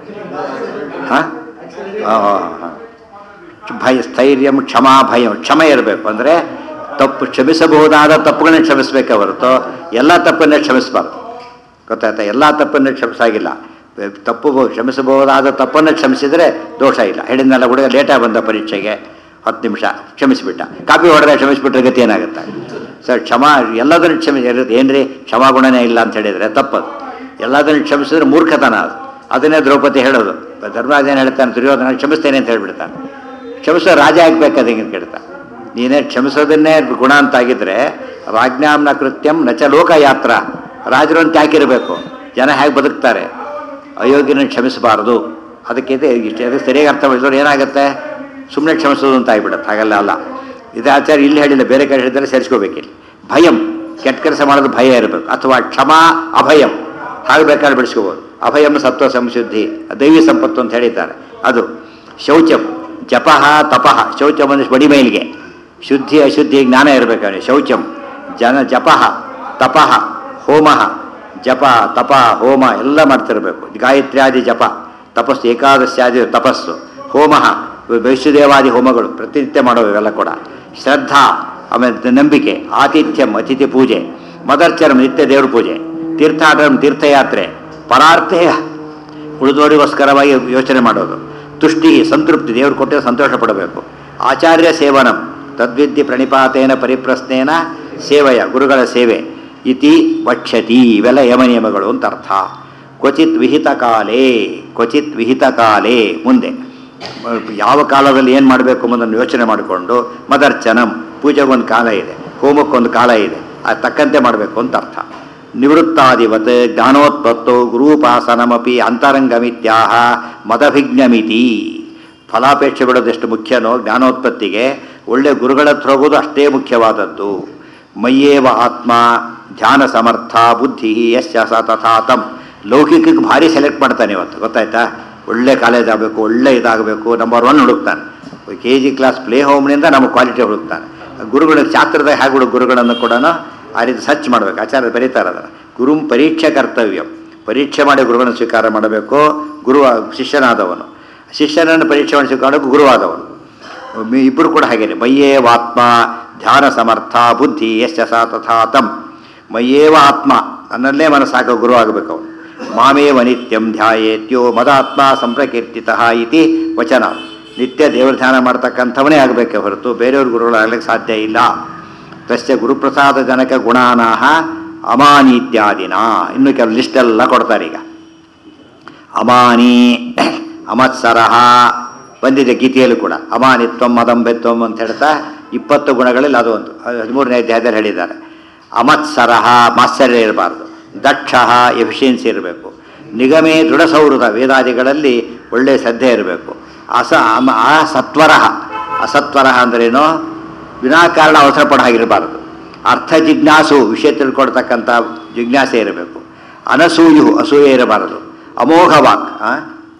ಹಾಂ ಹಾಂ ಭಯ ಸ್ಥೈರ್ಯಂ ಕ್ಷಮಾ ಭಯಂ ಕ್ಷಮೆ ಇರಬೇಕು ಅಂದರೆ ತಪ್ಪು ಕ್ಷಮಿಸಬಹುದಾದ ತಪ್ಪುಗಳನ್ನ ಕ್ಷಮಿಸಬೇಕೆ ಹೊರತು ಎಲ್ಲ ತಪ್ಪನ್ನೇ ಕ್ಷಮಿಸಬಾರ್ದು ಗೊತ್ತಾಯ್ತಾ ಎಲ್ಲ ತಪ್ಪನ್ನು ಕ್ಷಮಿಸಾಗಿಲ್ಲ ತಪ್ಪು ಕ್ಷಮಿಸಬಹುದಾದ ತಪ್ಪನ್ನು ಕ್ಷಮಿಸಿದರೆ ದೋಷ ಇಲ್ಲ ಹೇಳಿದ್ನಲ್ಲ ಹುಡುಗ ಲೇಟಾಗಿ ಬಂದ ಪರೀಕ್ಷೆಗೆ ಹತ್ತು ನಿಮಿಷ ಕ್ಷಮಿಸಿಬಿಟ್ಟ ಕಾಪಿ ಹೊಡೆದ್ರೆ ಕ್ಷಮಿಸಿಬಿಟ್ರೆ ಗತಿ ಏನಾಗುತ್ತೆ ಸರ್ ಕ್ಷಮಾ ಎಲ್ಲದನ್ನು ಕ್ಷಮಿ ಏನ್ರಿ ಕ್ಷಮಾಗುಣನೇ ಇಲ್ಲ ಅಂತ ಹೇಳಿದರೆ ತಪ್ಪದು ಎಲ್ಲದನ್ನು ಕ್ಷಮಿಸಿದ್ರೆ ಮೂರ್ಖತನ ಅದು ಅದನ್ನೇ ದ್ರೌಪದಿ ಹೇಳೋದು ಧರ್ಮರಾಜ ಏನು ಹೇಳ್ತಾನೆ ದುರ್ಯೋಧನ ಕ್ಷಮಿಸ್ತೇನೆ ಅಂತ ಹೇಳ್ಬಿಡ್ತಾನೆ ಕ್ಷಮಿಸೋ ರಾಜ ಆಗ್ಬೇಕು ಅದಕ್ಕೆ ಕೇಳ್ತಾ ನೀನೇ ಕ್ಷಮಿಸೋದನ್ನೇ ಗುಣ ಅಂತ ಆಗಿದ್ರೆ ರಾಜ್ಞಾಂನ ಕೃತ್ಯಂ ನಚ ಲೋಕಯಾತ್ರ ರಾಜರು ಅಂತ ಯಾಕಿರಬೇಕು ಜನ ಹೇಗೆ ಬದುಕ್ತಾರೆ ಅಯೋಗ್ಯನ ಕ್ಷಮಿಸಬಾರದು ಅದಕ್ಕೆ ಇದೆ ಇಷ್ಟು ಅದಕ್ಕೆ ಸರಿಯಾಗಿ ಅರ್ಥ ಮಾಡಿದವ್ರು ಏನಾಗುತ್ತೆ ಸುಮ್ಮನೆ ಕ್ಷಮಿಸೋದು ಅಂತ ಆಗಿಬಿಡುತ್ತೆ ಹಾಗಲ್ಲ ಅಲ್ಲ ಇದು ಆಚಾರ ಇಲ್ಲಿ ಹೇಳಿಲ್ಲ ಬೇರೆ ಕಡೆ ಹೇಳಿದರೆ ಸೇರಿಸ್ಕೋಬೇಕಿಲ್ಲಿ ಭಯಂ ಕೆಟ್ಟ ಕೆಲಸ ಮಾಡೋದು ಭಯ ಇರಬೇಕು ಅಥವಾ ಕ್ಷಮಾ ಅಭಯಂ ಹಾಗೆ ಬೇಕಾದ್ರೆ ಬಿಡಿಸ್ಕೋಬೋದು ಅಭಯಂ ಸತ್ವ ಸಂಶುದ್ಧಿ ದೈವಿ ಸಂಪತ್ತು ಅಂತ ಹೇಳಿದ್ದಾರೆ ಅದು ಶೌಚಂ ಜಪಃ ತಪಃ ಶೌಚಂ ಅಂದರೆ ಬಡಿ ಮೈಲಿಗೆ ಶುದ್ಧಿ ಅಶುದ್ಧಿ ಜ್ಞಾನ ಇರಬೇಕಾದ್ರೆ ಶೌಚಂ ಜನ ಜಪಃ ತಪಃ ಹೋಮಃ ಜಪ ತಪ ಹೋಮ ಎಲ್ಲ ಮಾಡ್ತಿರಬೇಕು ಗಾಯತ್ರ್ಯಾದಿ ಜಪ ತಪಸ್ಸು ಏಕಾದಶ್ಯಾದಿ ತಪಸ್ಸು ಹೋಮಃ ವೈಶ್ಯದೇವಾದಿ ಹೋಮಗಳು ಪ್ರತಿನಿತ್ಯ ಮಾಡೋ ಇವೆಲ್ಲ ಕೂಡ ಶ್ರದ್ಧಾ ಆಮೇಲೆ ನಂಬಿಕೆ ಆತಿಥ್ಯಂ ಅತಿಥಿ ಪೂಜೆ ಮದರ್ಚನಂ ನಿತ್ಯ ದೇವ್ರ ಪೂಜೆ ತೀರ್ಥಾಟನಂ ತೀರ್ಥಯಾತ್ರೆ ಪರಾರ್ಥೇಯ ಉಳಿದೋರಿಗೋಸ್ಕರವಾಗಿ ಯೋಚನೆ ಮಾಡೋದು ತುಷ್ಟಿ ಸಂತೃಪ್ತಿ ದೇವರು ಕೊಟ್ಟರೆ ಸಂತೋಷ ಪಡಬೇಕು ಆಚಾರ್ಯ ಸೇವನಂ ತದ್ವಿದ್ಯೆ ಪ್ರಣಿಪಾತೇನ ಪರಿಪ್ರಶ್ನೇನ ಸೇವೆಯ ಗುರುಗಳ ಸೇವೆ ಇತಿ ವಕ್ಷತಿ ಇವೆಲ್ಲ ಯಮನಿಯಮಗಳು ಅಂತ ಅರ್ಥ ಕ್ವಚಿತ್ ವಿಹಿತ ಕಾಲೇ ಕ್ವಚಿತ್ ವಿಹಿತ ಕಾಲೇ ಮುಂದೆ ಯಾವ ಕಾಲದಲ್ಲಿ ಏನು ಮಾಡಬೇಕು ಅನ್ನೋದನ್ನು ಯೋಚನೆ ಮಾಡಿಕೊಂಡು ಮದರ್ಚನಂ ಪೂಜೆಗೊಂದು ಕಾಲ ಇದೆ ಹೋಮಕ್ಕೊಂದು ಕಾಲ ಇದೆ ಅದು ತಕ್ಕಂತೆ ಮಾಡಬೇಕು ಅಂತ ಅರ್ಥ ನಿವೃತ್ತಾದಿವತ್ ಜ್ಞಾನೋತ್ಪತ್ತೋ ಗುರೂಪಾಸನಮಪಿ ಅಂತರಂಗಮಿತ್ಯಾಹ ಮದಭಿಜ್ಞಮಿತಿ ಫಲಾಪೇಕ್ಷೆ ಬಿಡೋದೆಷ್ಟು ಮುಖ್ಯನೋ ಜ್ಞಾನೋತ್ಪತ್ತಿಗೆ ಒಳ್ಳೆ ಗುರುಗಳ ಹತ್ರ ಹೋಗೋದು ಅಷ್ಟೇ ಮುಖ್ಯವಾದದ್ದು ಮಯ್ಯೇವ ಆತ್ಮ ಧ್ಯಾನ ಸಮರ್ಥ ಬುದ್ಧಿ ಯಶ್ಚ ಸ ತಥಾ ತಂ ಲೌಕಿಕಕ್ಕೆ ಭಾರಿ ಸೆಲೆಕ್ಟ್ ಮಾಡ್ತಾನೆ ಇವತ್ತು ಗೊತ್ತಾಯ್ತಾ ಒಳ್ಳೆ ಕಾಲೇಜ್ ಆಗಬೇಕು ಒಳ್ಳೆ ಇದಾಗಬೇಕು ನಂಬರ್ ಒನ್ ಹುಡುಕ್ತಾನೆ ಕೆ ಜಿ ಕ್ಲಾಸ್ ಪ್ಲೇ ಹೋಮ್ನಿಂದ ನಮ್ಮ ಕ್ವಾಲಿಟಿ ಹುಡುಕ್ತಾನೆ ಗುರುಗಳ ಶಾಸ್ತ್ರದ ಹೇಗೆ ಹುಡುಗ ಗುರುಗಳನ್ನು ಕೂಡ ಆ ರೀತಿ ಸರ್ಚ್ ಮಾಡಬೇಕು ಆಚಾರ್ಯ ಬರೀತಾರೆ ಅದರ ಗುರುಂ ಪರೀಕ್ಷೆ ಕರ್ತವ್ಯ ಪರೀಕ್ಷೆ ಮಾಡಿ ಗುರುಗಳನ್ನು ಸ್ವೀಕಾರ ಮಾಡಬೇಕು ಗುರು ಶಿಷ್ಯನಾದವನು ಶಿಷ್ಯನನ್ನು ಪರೀಕ್ಷೆ ಮಾಡಿ ಸ್ವೀಕಾರ ಗುರುವಾದವನು ಮಿ- ಇಬ್ಬರು ಕೂಡ ಹಾಗೇನೆ ಮಯ್ಯೇವ ಆತ್ಮ ಧ್ಯಾನ ಸಮರ್ಥ ಬುದ್ಧಿ ಯಶ್ಚ ಸ ತಥಾ ತಂ ಮಯ್ಯೇವ ಆತ್ಮ ನನ್ನಲ್ಲೇ ಮನಸ್ಸಾಕ ಗುರು ಆಗಬೇಕು ಅವನು ಮಾಮೇವ ನಿತ್ಯಂ ಧ್ಯಾಯೇತ್ಯೋ ಮದಾತ್ಮ ಸಂಪ್ರಕೀರ್ತಿತ ಇತಿ ವಚನ ನಿತ್ಯ ದೇವರ ಧ್ಯಾನ ಮಾಡ್ತಕ್ಕಂಥವನೇ ಆಗಬೇಕೆ ಹೊರತು ಬೇರೆಯವ್ರ ಗುರುಗಳಾಗಲಿಕ್ಕೆ ಸಾಧ್ಯ ಇಲ್ಲ ತಸ್ಯ ಗುರುಪ್ರಸಾದ ಜನಕ ಗುಣಾನಾಹ ಅಮಾನೀತ್ಯಾದಿನ ಇನ್ನು ಕೆಲವು ಲಿಸ್ಟೆಲ್ಲ ಕೊಡ್ತಾರೆ ಈಗ ಅಮಾನಿ ಅಮತ್ಸರಹ ಬಂದಿದೆ ಗೀತೆಯಲ್ಲೂ ಕೂಡ ಅಮಾನಿತ್ವಂ ಮದಂಬೆತ್ವಂ ಅಂತ ಹೇಳ್ತಾ ಇಪ್ಪತ್ತು ಗುಣಗಳಲ್ಲಿ ಅದು ಒಂದು ಹದಿಮೂರನೇ ಅಧ್ಯಾಯದಲ್ಲಿ ಹೇಳಿದ್ದಾರೆ ಅಮತ್ಸರಹ ಮಾತ್ಸರ್ಯ ಇರಬಾರ್ದು ದಕ್ಷ ಎಫಿಷಿಯನ್ಸಿ ಇರಬೇಕು ನಿಗಮೇ ದೃಢ ಸೌಹೃದ ವೇದಾದಿಗಳಲ್ಲಿ ಒಳ್ಳೆಯ ಶ್ರದ್ಧೆ ಇರಬೇಕು ಅಸ ಅಮ ಅಸತ್ವರ ಅಸತ್ವರ ಅಂದ್ರೇನು ವಿನಾಕಾರಣ ಅವಸರ ಪಡೋ ಹಾಗಿರಬಾರ್ದು ಅರ್ಥ ಜಿಜ್ಞಾಸು ವಿಷಯ ತಿಳ್ಕೊಳ್ತಕ್ಕಂಥ ಜಿಜ್ಞಾಸೆ ಇರಬೇಕು ಅನಸೂಯು ಅಸೂಯೆ ಇರಬಾರದು ಅಮೋಘ ವಾಕ್ ಆ?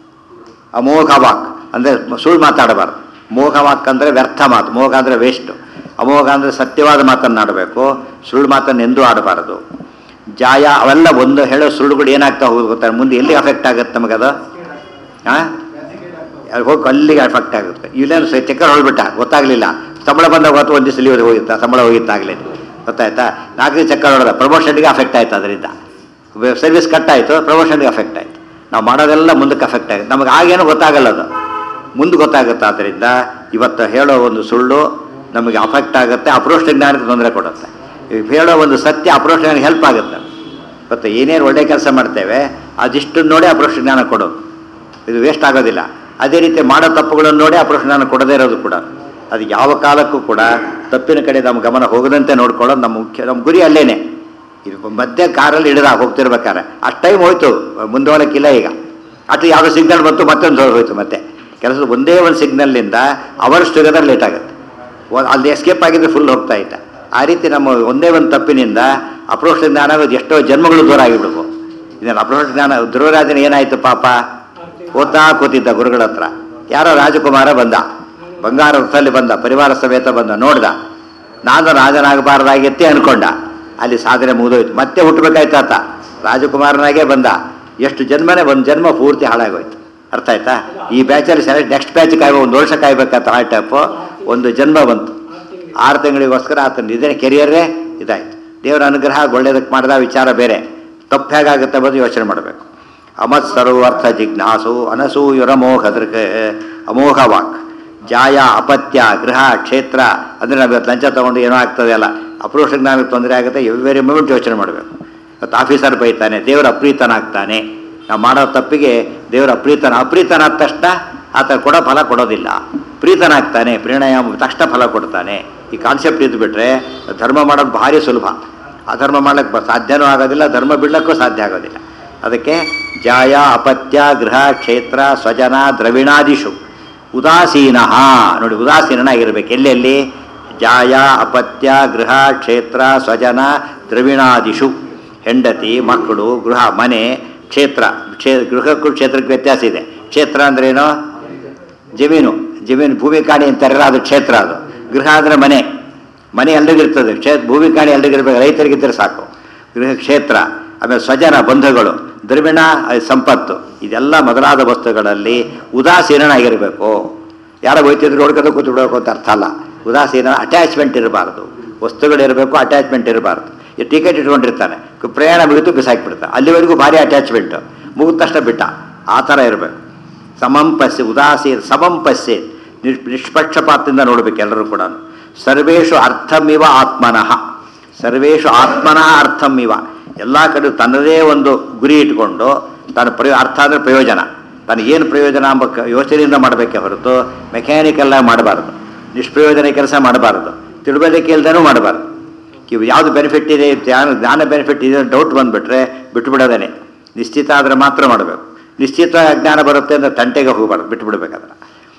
ಅಮೋಘ ವಾಕ್ ಅಂದರೆ ಸುಳ್ಳು ಮಾತಾಡಬಾರ್ದು ಮೋಘ ವಾಕ್ ಅಂದರೆ ವ್ಯರ್ಥ ಮಾತು ಮೋಘ ಅಂದರೆ ವೇಸ್ಟು ಅಮೋಘ ಅಂದರೆ ಸತ್ಯವಾದ ಮಾತನ್ನಾಡಬೇಕು ಸುಳ್ಳು ಮಾತನ್ನು ಎಂದೂ ಆಡಬಾರದು ಜಾಯ ಅವೆಲ್ಲ ಒಂದು ಹೇಳೋ ಸುಳ್ಳುಗಳು ಏನಾಗ್ತಾ ಹೋಗೋದು ಗೊತ್ತಾ ಮುಂದೆ ಎಲ್ಲಿ ಅಫೆಕ್ಟ್ ಆಗುತ್ತೆ ನಮಗದು ಹಾಂ ಅಲ್ಲಿ ಹೋಗಿ ಅಲ್ಲಿಗೆ ಅಫೆಕ್ಟ್ ಆಗುತ್ತೆ ಇಲ್ಲೇನು ಸ ಚಕ್ಕರ್ ಹೊಳ್ಬಿಟ್ಟ ಗೊತ್ತಾಗಲಿಲ್ಲ ಸಂಬಳ ಬಂದಾಗ ಹೊತ್ತು ಒಂದು ದಿವಸ ಲೀವ್ ಹೋಗಿತ್ತಾ ಸಂಬಳ ಹೋಗಿತ್ತಾಗಲೇ ಗೊತ್ತಾಯ್ತಾ ನಾಲ್ಕು ಚಕ್ಕರ್ ಹೊಡೆದ ಪ್ರಮೋಷನ್ಗೆ ಅಫೆಕ್ಟ್ ಆಯ್ತು ಅದರಿಂದ ಸರ್ವಿಸ್ ಕಟ್ ಆಯಿತು ಪ್ರಮೋಷನ್ಗೆ ಅಫೆಕ್ಟ್ ಆಯಿತು ನಾವು ಮಾಡೋದೆಲ್ಲ ಮುಂದಕ್ಕೆ ಅಫೆಕ್ಟ್ ಆಗುತ್ತೆ ನಮಗೆ ಆಗೇನೋ ಗೊತ್ತಾಗಲ್ಲ ಅದು ಮುಂದೆ ಗೊತ್ತಾಗುತ್ತೆ ಆದ್ದರಿಂದ ಇವತ್ತು ಹೇಳೋ ಒಂದು ಸುಳ್ಳು ನಮಗೆ ಅಫೆಕ್ಟ್ ಆಗುತ್ತೆ ಅಪ್ರೋಷ್ಟ ಜ್ಞಾನಕ್ಕೆ ತೊಂದರೆ ಕೊಡುತ್ತೆ ಈಗ ಹೇಳೋ ಒಂದು ಸತ್ಯ ಅಪ್ರೋಷ್ಟ ಜ್ಞಾನಕ್ಕೆ ಹೆಲ್ಪ್ ಆಗುತ್ತೆ ಮತ್ತು ಏನೇನು ಒಳ್ಳೆ ಕೆಲಸ ಮಾಡ್ತೇವೆ ಅದಿಷ್ಟು ನೋಡಿ ಅಪ್ರೋಷ್ಟ ಜ್ಞಾನ ಕೊಡೋದು ಇದು ವೇಸ್ಟ್ ಆಗೋದಿಲ್ಲ ಅದೇ ರೀತಿ ಮಾಡೋ ತಪ್ಪುಗಳನ್ನು ನೋಡಿ ಅಪ್ರೋಷ್ಟ ಜ್ಞಾನ ಕೊಡದೇ ಇರೋದು ಕೂಡ ಅದು ಯಾವ ಕಾಲಕ್ಕೂ ಕೂಡ ತಪ್ಪಿನ ಕಡೆ ನಮ್ಮ ಗಮನ ಹೋಗದಂತೆ ನೋಡ್ಕೊಳ್ಳೋದು ನಮ್ಮ ಮುಖ್ಯ ನಮ್ಮ ಗುರಿ ಅಲ್ಲೇನೆ ಇದು ಮಧ್ಯೆ ಕಾರಲ್ಲಿ ಹಿಡಿದ ಹೋಗ್ತಿರ್ಬೇಕಾರೆ ಅಷ್ಟು ಟೈಮ್ ಹೋಯ್ತು ಮುಂದೆ ಹೋಗಕ್ಕಿಲ್ಲ ಈಗ ಅಟ್ ಯಾವುದೋ ಸಿಗ್ನಲ್ ಬಂತು ಮತ್ತೊಂದು ಹೋಯ್ತು ಮತ್ತೆ ಕೆಲಸದ ಒಂದೇ ಒಂದು ಸಿಗ್ನಲ್ನಿಂದ ಅವರ್ಸ್ ಟುಗೆದರ್ ಲೇಟ್ ಆಗುತ್ತೆ ಒಂದ್- ಅಲ್ಲಿ ಎಸ್ಕೇಪ್ ಆಗಿದ್ರೆ ಫುಲ್ ಹೋಗ್ತಾ ಇದ್ದ ಆ ರೀತಿ ನಮ್ಮ ಒಂದೇ ಒಂದು ತಪ್ಪಿನಿಂದ ಅಪ್ರೋಕ್ಷ ಜ್ಞಾನ ಆಗೋದು ಎಷ್ಟೋ ಜನ್ಮಗಳು ದೂರ ಆಗಿಬಿಡ್ಬೇಕು ಇದನ್ನು ಅಪ್ರೋಕ್ಷ ಜ್ಞಾನ ಧ್ರುವರಾಜನ ಏನಾಯ್ತು ಪಾಪ ಓದ್ತಾ ಕೂತಿದ್ದ ಗುರುಗಳ ಹತ್ರ ಯಾರೋ ರಾಜಕುಮಾರ ಬಂದ ಬಂಗಾರ ರಥದಲ್ಲಿ ಬಂದ ಪರಿವಾರ ಸಮೇತ ಬಂದ ನೋಡ್ದ ನಾನು ರಾಜನಾಗಬಾರ್ದಾಗಿತ್ತೆ ಅನ್ಕೊಂಡ ಅಲ್ಲಿ ಸಾಧನೆ ಮುಗಿದೋಯ್ತು ಮತ್ತೆ ಹುಟ್ಟಬೇಕಾಯ್ತು ಆತ ರಾಜಕುಮಾರನಾಗೇ ಬಂದ ಎಷ್ಟು ಜನ್ಮನೇ ಒಂದು ಜನ್ಮ ಪೂರ್ತಿ ಹಾಳಾಗೋಯ್ತು ಅರ್ಥ ಆಯ್ತಾ ಈ ಬ್ಯಾಚಲ್ಲಿ ಸೆಲೆಕ್ಟ್ ನೆಕ್ಸ್ಟ್ ಬ್ಯಾಚ್ ಕಾಯ್ಬೇಕು ಒಂದು ವರ್ಷ ಕಾಯ್ಬೇಕಂತ ಆ ಟೈಪು ಒಂದು ಜನ್ಮ ಬಂತು ಆರು ತಿಂಗಳಿಗೋಸ್ಕರ ಆತನ ಇದೇ ಕೆರಿಯರೇ ಇದಾಯ್ತು ದೇವರ ಅನುಗ್ರಹ ಒಳ್ಳೇದಕ್ಕೆ ಮಾಡಿದ ವಿಚಾರ ಬೇರೆ ತಪ್ಪು ಹೇಗಾಗುತ್ತೆ ಬಂದು ಯೋಚನೆ ಮಾಡಬೇಕು ಅಮತ್ ಸರ್ವಾರ್ಥ ಜಿಜ್ಞಾಸು ಅನಸೂಯುರಮೋಘ ದೃಕ್ ಅಮೋಘ ವಾಕ್ ಜಾಯ ಅಪತ್ಯ ಗೃಹ ಕ್ಷೇತ್ರ ಅಂದರೆ ನಾವು ಇವತ್ತು ಲಂಚ ತೊಗೊಂಡು ಏನೋ ಆಗ್ತದೆ ಅಲ್ಲ ಅಪ್ರೋಷ ಜ್ಞಾನಕ್ಕೆ ತೊಂದರೆ ಆಗುತ್ತೆ ಎವ್ರಿ ಮೂಮೆಂಟ್ ಯೋಚನೆ ಮಾಡಬೇಕು ಇವತ್ತು ಆಫೀಸರ್ ಬೈತಾನೆ ದೇವರ ಅಪ್ರೀತನಾಗ್ತಾನೆ ನಾವು ಮಾಡೋ ತಪ್ಪಿಗೆ ದೇವರ ಅಪ್ರೀತನ ಅಪ್ರೀತನಾದ ತಕ್ಷಣ ಆತ ಕೊಡೋ ಫಲ ಕೊಡೋದಿಲ್ಲ ಪ್ರೀತನಾಗ್ತಾನೆ ಪ್ರೇಣಾಯಾಮ ತಕ್ಷಣ ಫಲ ಕೊಡ್ತಾನೆ ಈ ಕಾನ್ಸೆಪ್ಟ್ ಇದ್ದು ಬಿಟ್ರೆ ಧರ್ಮ ಮಾಡೋದು ಭಾರಿ ಸುಲಭ ಅಧರ್ಮ ಮಾಡ್ಲಿಕ್ಕೆ ಬ- ಸಾಧ್ಯನೂ ಆಗೋದಿಲ್ಲ ಧರ್ಮ ಬಿಡ್ಲಿಕ್ಕೂ ಸಾಧ್ಯ ಆಗೋದಿಲ್ಲ ಅದಕ್ಕೆ ಜಾಯ ಅಪತ್ಯ ಗೃಹ ಕ್ಷೇತ್ರ ಸ್ವಜನ ದ್ರವಿಣಾದಿಷು ಉದಾಸೀನ ನೋಡಿ ಉದಾಸೀನನಾಗಿರ್ಬೇಕು ಎಲ್ಲೆಲ್ಲಿ ಜಾಯ ಅಪತ್ಯ ಗೃಹ ಕ್ಷೇತ್ರ ಸ್ವಜನ ದ್ರವಿಣಾದಿಷು ಹೆಂಡತಿ ಮಕ್ಕಳು ಗೃಹ ಮನೆ ಕ್ಷೇತ್ರ ಕ್ಷೇ ಗೃಹಕ್ಕೂ ಕ್ಷೇತ್ರಕ್ಕೆ ವ್ಯತ್ಯಾಸ ಇದೆ ಕ್ಷೇತ್ರ ಅಂದ್ರೇನು ಜಮೀನು ಜಮೀನು ಭೂಮಿ ಕಾಣಿ ಅಂತಾರಲ್ಲ ಅದು ಕ್ಷೇತ್ರ ಅದು ಗೃಹ ಅಂದರೆ ಮನೆ ಮನೆ ಎಲ್ರಿಗಿರ್ತದೆ ಕ್ಷೇ ಭೂಮಿ ಕಾಣಿ ಎಲ್ರಿಗಿರ್ಬೇಕು ರೈತರಿಗಿದ್ದರೆ ಸಾಕು ಗೃಹ ಕ್ಷೇತ್ರ ಆಮೇಲೆ ಸ್ವಜನ ಬಂಧುಗಳು ದ್ರವಿಣ ಅದು ಸಂಪತ್ತು ಇದೆಲ್ಲ ಮೊದಲಾದ ವಸ್ತುಗಳಲ್ಲಿ ಉದಾಸೀನನಾಗಿರಬೇಕು ಯಾರೋ ಹೋಯ್ತಿದ್ರು ನೋಡ್ಕೊಂಡು ಕೂತು ಬಿಡಬೇಕು ಅಂತ ಅರ್ಥ ಅಲ್ಲ ಉದಾಸೀನ ಅಟ್ಯಾಚ್ಮೆಂಟ್ ಇರಬಾರ್ದು ವಸ್ತುಗಳಿರಬೇಕು ಅಟ್ಯಾಚ್ಮೆಂಟ್ ಇರಬಾರ್ದು ಈ ಟಿಕೆಟ್ ಇಟ್ಕೊಂಡಿರ್ತಾನೆ ಕ- ಪ್ರಯಾಣ ಮುಗಿತು ಬಿಸಾಕ್ಬಿಡ್ತಾನೆ ಅಲ್ಲಿವರೆಗೂ ಭಾರಿ ಅಟ್ಯಾಚ್ಮೆಂಟು ಮುಗಿದ ತಕ್ಷಣ ಬಿಟ್ಟ ಆ ಥರ ಇರಬೇಕು ಸಮಂ ಪಶ್ಯ ಉದಾಸೀನ ಸಮಂ ಪಶ್ಯ ನಿಷ್ ನಿಷ್ಪಕ್ಷಪಾತದಿಂದ ನೋಡ್ಬೇಕು ಎಲ್ಲರೂ ಕೂಡ ಸರ್ವೇಷು ಅರ್ಥಮಿವ ಆತ್ಮನಃ ಸರ್ವೇಷು ಆತ್ಮನಃ ಅರ್ಥಮಿವ ಎಲ್ಲ ಕಡೆ ತನ್ನದೇ ಒಂದು ಗುರಿ ಇಟ್ಕೊಂಡು ತನ್ನ ಪ್ರಯೋ ಅರ್ಥ ಅಂದರೆ ಪ್ರಯೋಜನ ತನಗೇನು ಪ್ರಯೋಜನ ಎಂಬ ಕ- ಯೋಚನೆಯಿಂದ ಮಾಡಬೇಕೆ ಹೊರತು ಮೆಕ್ಯಾನಿಕಲ್ ಆಗಿ ಮಾಡಬಾರ್ದು ನಿಷ್ಪ್ರಯೋಜನ ಕೆಲಸ ಮಾಡಬಾರ್ದು ತಿಳುವಳಿಕೆ ಇಲ್ದೇನೂ ಮಾಡಬಾರ್ದು ಇವು ಯಾವುದು ಬೆನಿಫಿಟ್ ಇದೆ ಜ್ಞಾನ ಜ್ಞಾನ ಬೆನಿಫಿಟ್ ಇದೆ ಡೌಟ್ ಬಂದುಬಿಟ್ರೆ ಬಿಟ್ಟುಬಿಡೋದೇನೆ ನಿಶ್ಚಿತ ಆದರೆ ಮಾತ್ರ ಮಾಡಬೇಕು ನಿಶ್ಚಿತ ಜ್ಞಾನ ಬರುತ್ತೆ ಅಂದರೆ ತಂಟೆಗೆ ಹೋಗಬಾರ್ದು ಬಿಟ್ಟುಬಿಡ್ಬೇಕಾದ್ರೆ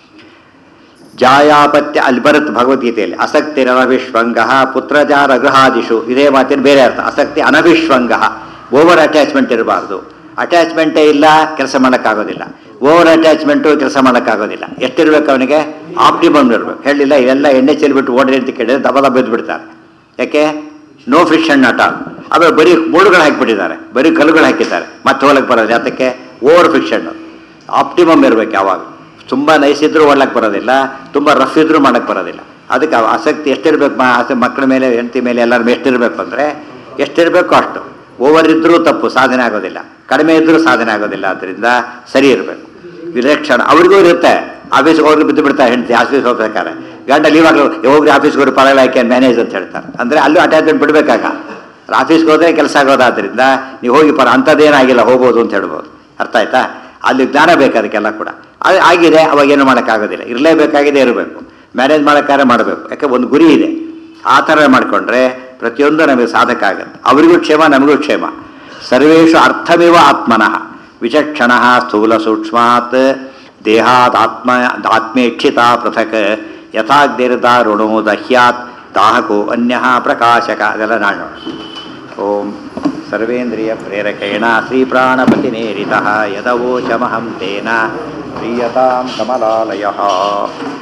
ಜಾಯಾಪತ್ಯ ಅಲ್ಲಿ ಬರುತ್ತೆ ಭಗವದ್ಗೀತೆಯಲ್ಲಿ ಆಸಕ್ತಿ ಅನಭಿಶ್ವಂಗ ಪುತ್ರಜಾರ ಗೃಹಾದಿಶು ಇದೇ ಮಾತಿನ ಬೇರೆ ಅರ್ಥ ಆಸಕ್ತಿ ಅನಭಿಶ್ವಂಗ ಓವರ್ ಅಟ್ಯಾಚ್ಮೆಂಟ್ ಇರಬಾರ್ದು ಅಟ್ಯಾಚ್ಮೆಂಟೇ ಇಲ್ಲ ಕೆಲಸ ಮಾಡೋಕ್ಕಾಗೋದಿಲ್ಲ ಓವರ್ ಅಟ್ಯಾಚ್ಮೆಂಟು ಕೆಲಸ ಮಾಡೋಕ್ಕಾಗೋದಿಲ್ಲ ಎಷ್ಟಿರ್ಬೇಕು ಅವನಿಗೆ ಆಪ್ಟಿಮಮ್ ಇರಬೇಕು ಹೇಳಿಲ್ಲ ಇವೆಲ್ಲ ಎಣ್ಣೆ ಚೆಲ್ಬಿಟ್ಟು ಓಡ್ರಿ ಅಂತ ಕೇಳಿದ್ರೆ ದಬ ದಬ ಎದ್ದು ಬಿಡ್ತಾರೆ ಯಾಕೆ ನೋ ಫ್ರಿಕ್ಷನ್ ನಾಟ್ ಆಲ್ ಆಮೇಲೆ ಬರೀ ಮೂಡುಗಳು ಹಾಕಿಬಿಟ್ಟಿದ್ದಾರೆ ಬರೀ ಕಲ್ಲುಗಳು ಹಾಕಿದ್ದಾರೆ ಮತ್ತೆ ಹೋಲಕ್ಕೆ ಬರೋದು ಯಾತಕ್ಕೆ ಓವರ್ ಫಿಕ್ಷನ್ ಆಪ್ಟಿಮಮ್ ಇರಬೇಕು ಯಾವಾಗ ತುಂಬ ನೈಸ್ ಇದ್ರೂ ಓಡ್ಲಕ್ಕೆ ಬರೋದಿಲ್ಲ ತುಂಬ ರಫ್ ಇದ್ರೂ ಮಾಡಕ್ಕೆ ಬರೋದಿಲ್ಲ ಅದಕ್ಕೆ ಆ ಆಸಕ್ತಿ ಎಷ್ಟಿರ್ಬೇಕು ಮಾ ಆಸೆ ಮಕ್ಕಳ ಮೇಲೆ ಹೆಂಡತಿ ಮೇಲೆ ಎಲ್ಲರ ಮೇಲೆ ಎಷ್ಟಿರಬೇಕು ಅಂದರೆ ಎಷ್ಟಿರಬೇಕು ಅಷ್ಟು ಓವರ್ ಇದ್ದರೂ ತಪ್ಪು ಸಾಧನೆ ಆಗೋದಿಲ್ಲ ಕಡಿಮೆ ಇದ್ದರೂ ಸಾಧನೆ ಆಗೋದಿಲ್ಲ ಆದ್ದರಿಂದ ಸರಿ ಇರಬೇಕು ವಿಲಕ್ಷಣ ಅವ್ರಿಗೂ ಇರುತ್ತೆ ಆಫೀಸ್ಗೆ ಹೋಗಿ ಬಿದ್ದು ಬಿಡ್ತಾರೆ ಹೆಂಡತಿ ಆಫೀಸ್ಗೆ ಹೋಗ್ಬೇಕಾರೆ ಗಂಡ ಲೀವ್ ಆಗಲು ಹೋಗ್ರಿ ಆಫೀಸ್ಗೆ ಹೋಗಿ ಪರಗಳ ಆಯ್ಕೆ ಮ್ಯಾನೇಜ್ ಅಂತ ಹೇಳ್ತಾರೆ ಅಂದರೆ ಅಲ್ಲೂ ಅಟ್ಯಾಚ್ಮೆಂಟ್ ಬಿಡಬೇಕಾಗ ಆಫೀಸ್ಗೆ ಹೋದರೆ ಕೆಲಸ ಆಗೋದಾದ್ರಿಂದ ನೀವು ಹೋಗಿ ಪರ ಅಂಥದ್ದೇನಾಗಿಲ್ಲ ಹೋಗ್ಬೋದು ಅಂತ ಹೇಳ್ಬೋದು ಅರ್ಥ ಆಯ್ತಾ ಅಲ್ಲಿ ಜ್ಞಾನ ಬೇಕು ಅದಕ್ಕೆಲ್ಲ ಕೂಡ ಅದು ಆಗಿದೆ ಅವಾಗ ಏನು ಮಾಡೋಕ್ಕಾಗೋದಿಲ್ಲ ಇರಲೇಬೇಕಾಗಿದೆ ಇರಬೇಕು ಮ್ಯಾನೇಜ್ ಮಾಡೋಕ್ಕಾರೆ ಮಾಡಬೇಕು ಯಾಕೆ ಒಂದು ಗುರಿ ಇದೆ ಆ ಥರ ಮಾಡಿಕೊಂಡ್ರೆ ಪ್ರತಿಯೊಂದು ನಮಗೆ ಸಾಧಕ ಆಗುತ್ತೆ ಅವರಿಗೂ ಕ್ಷೇಮ ನಮಗೂ ಕ್ಷೇಮ ಸರ್ವೇಷು ಅರ್ಥಮಿವ ಆತ್ಮನಃ ವಿಚಕ್ಷಣ ಸ್ಥೂಲ ಸೂಕ್ಷ್ಮಾತ್ ದೇಹಾದಾತ್ಮ ಆತ್ಮೇಕ್ಷಿತ ಪೃಥಕ್ ಯಥಾಗ್ನಿರ್ದಾರುಣೋ ದಹ್ಯಾತ್ ದಾಹಕೋ ಅನ್ಯ ಪ್ರಕಾಶಕ ಅದೆಲ್ಲ ನಾಡು ಓಂ ಸರ್ವೇಂದ್ರಿಯ ಪ್ರೇರಕೇಣ ಶ್ರೀಪ್ರಾಣಪತಿನೇರಿತ ಯದವೋಚಮಹಂ ತೇನ ಪ್ರೀಯತಾಂ ಕಮಲಾಲಯ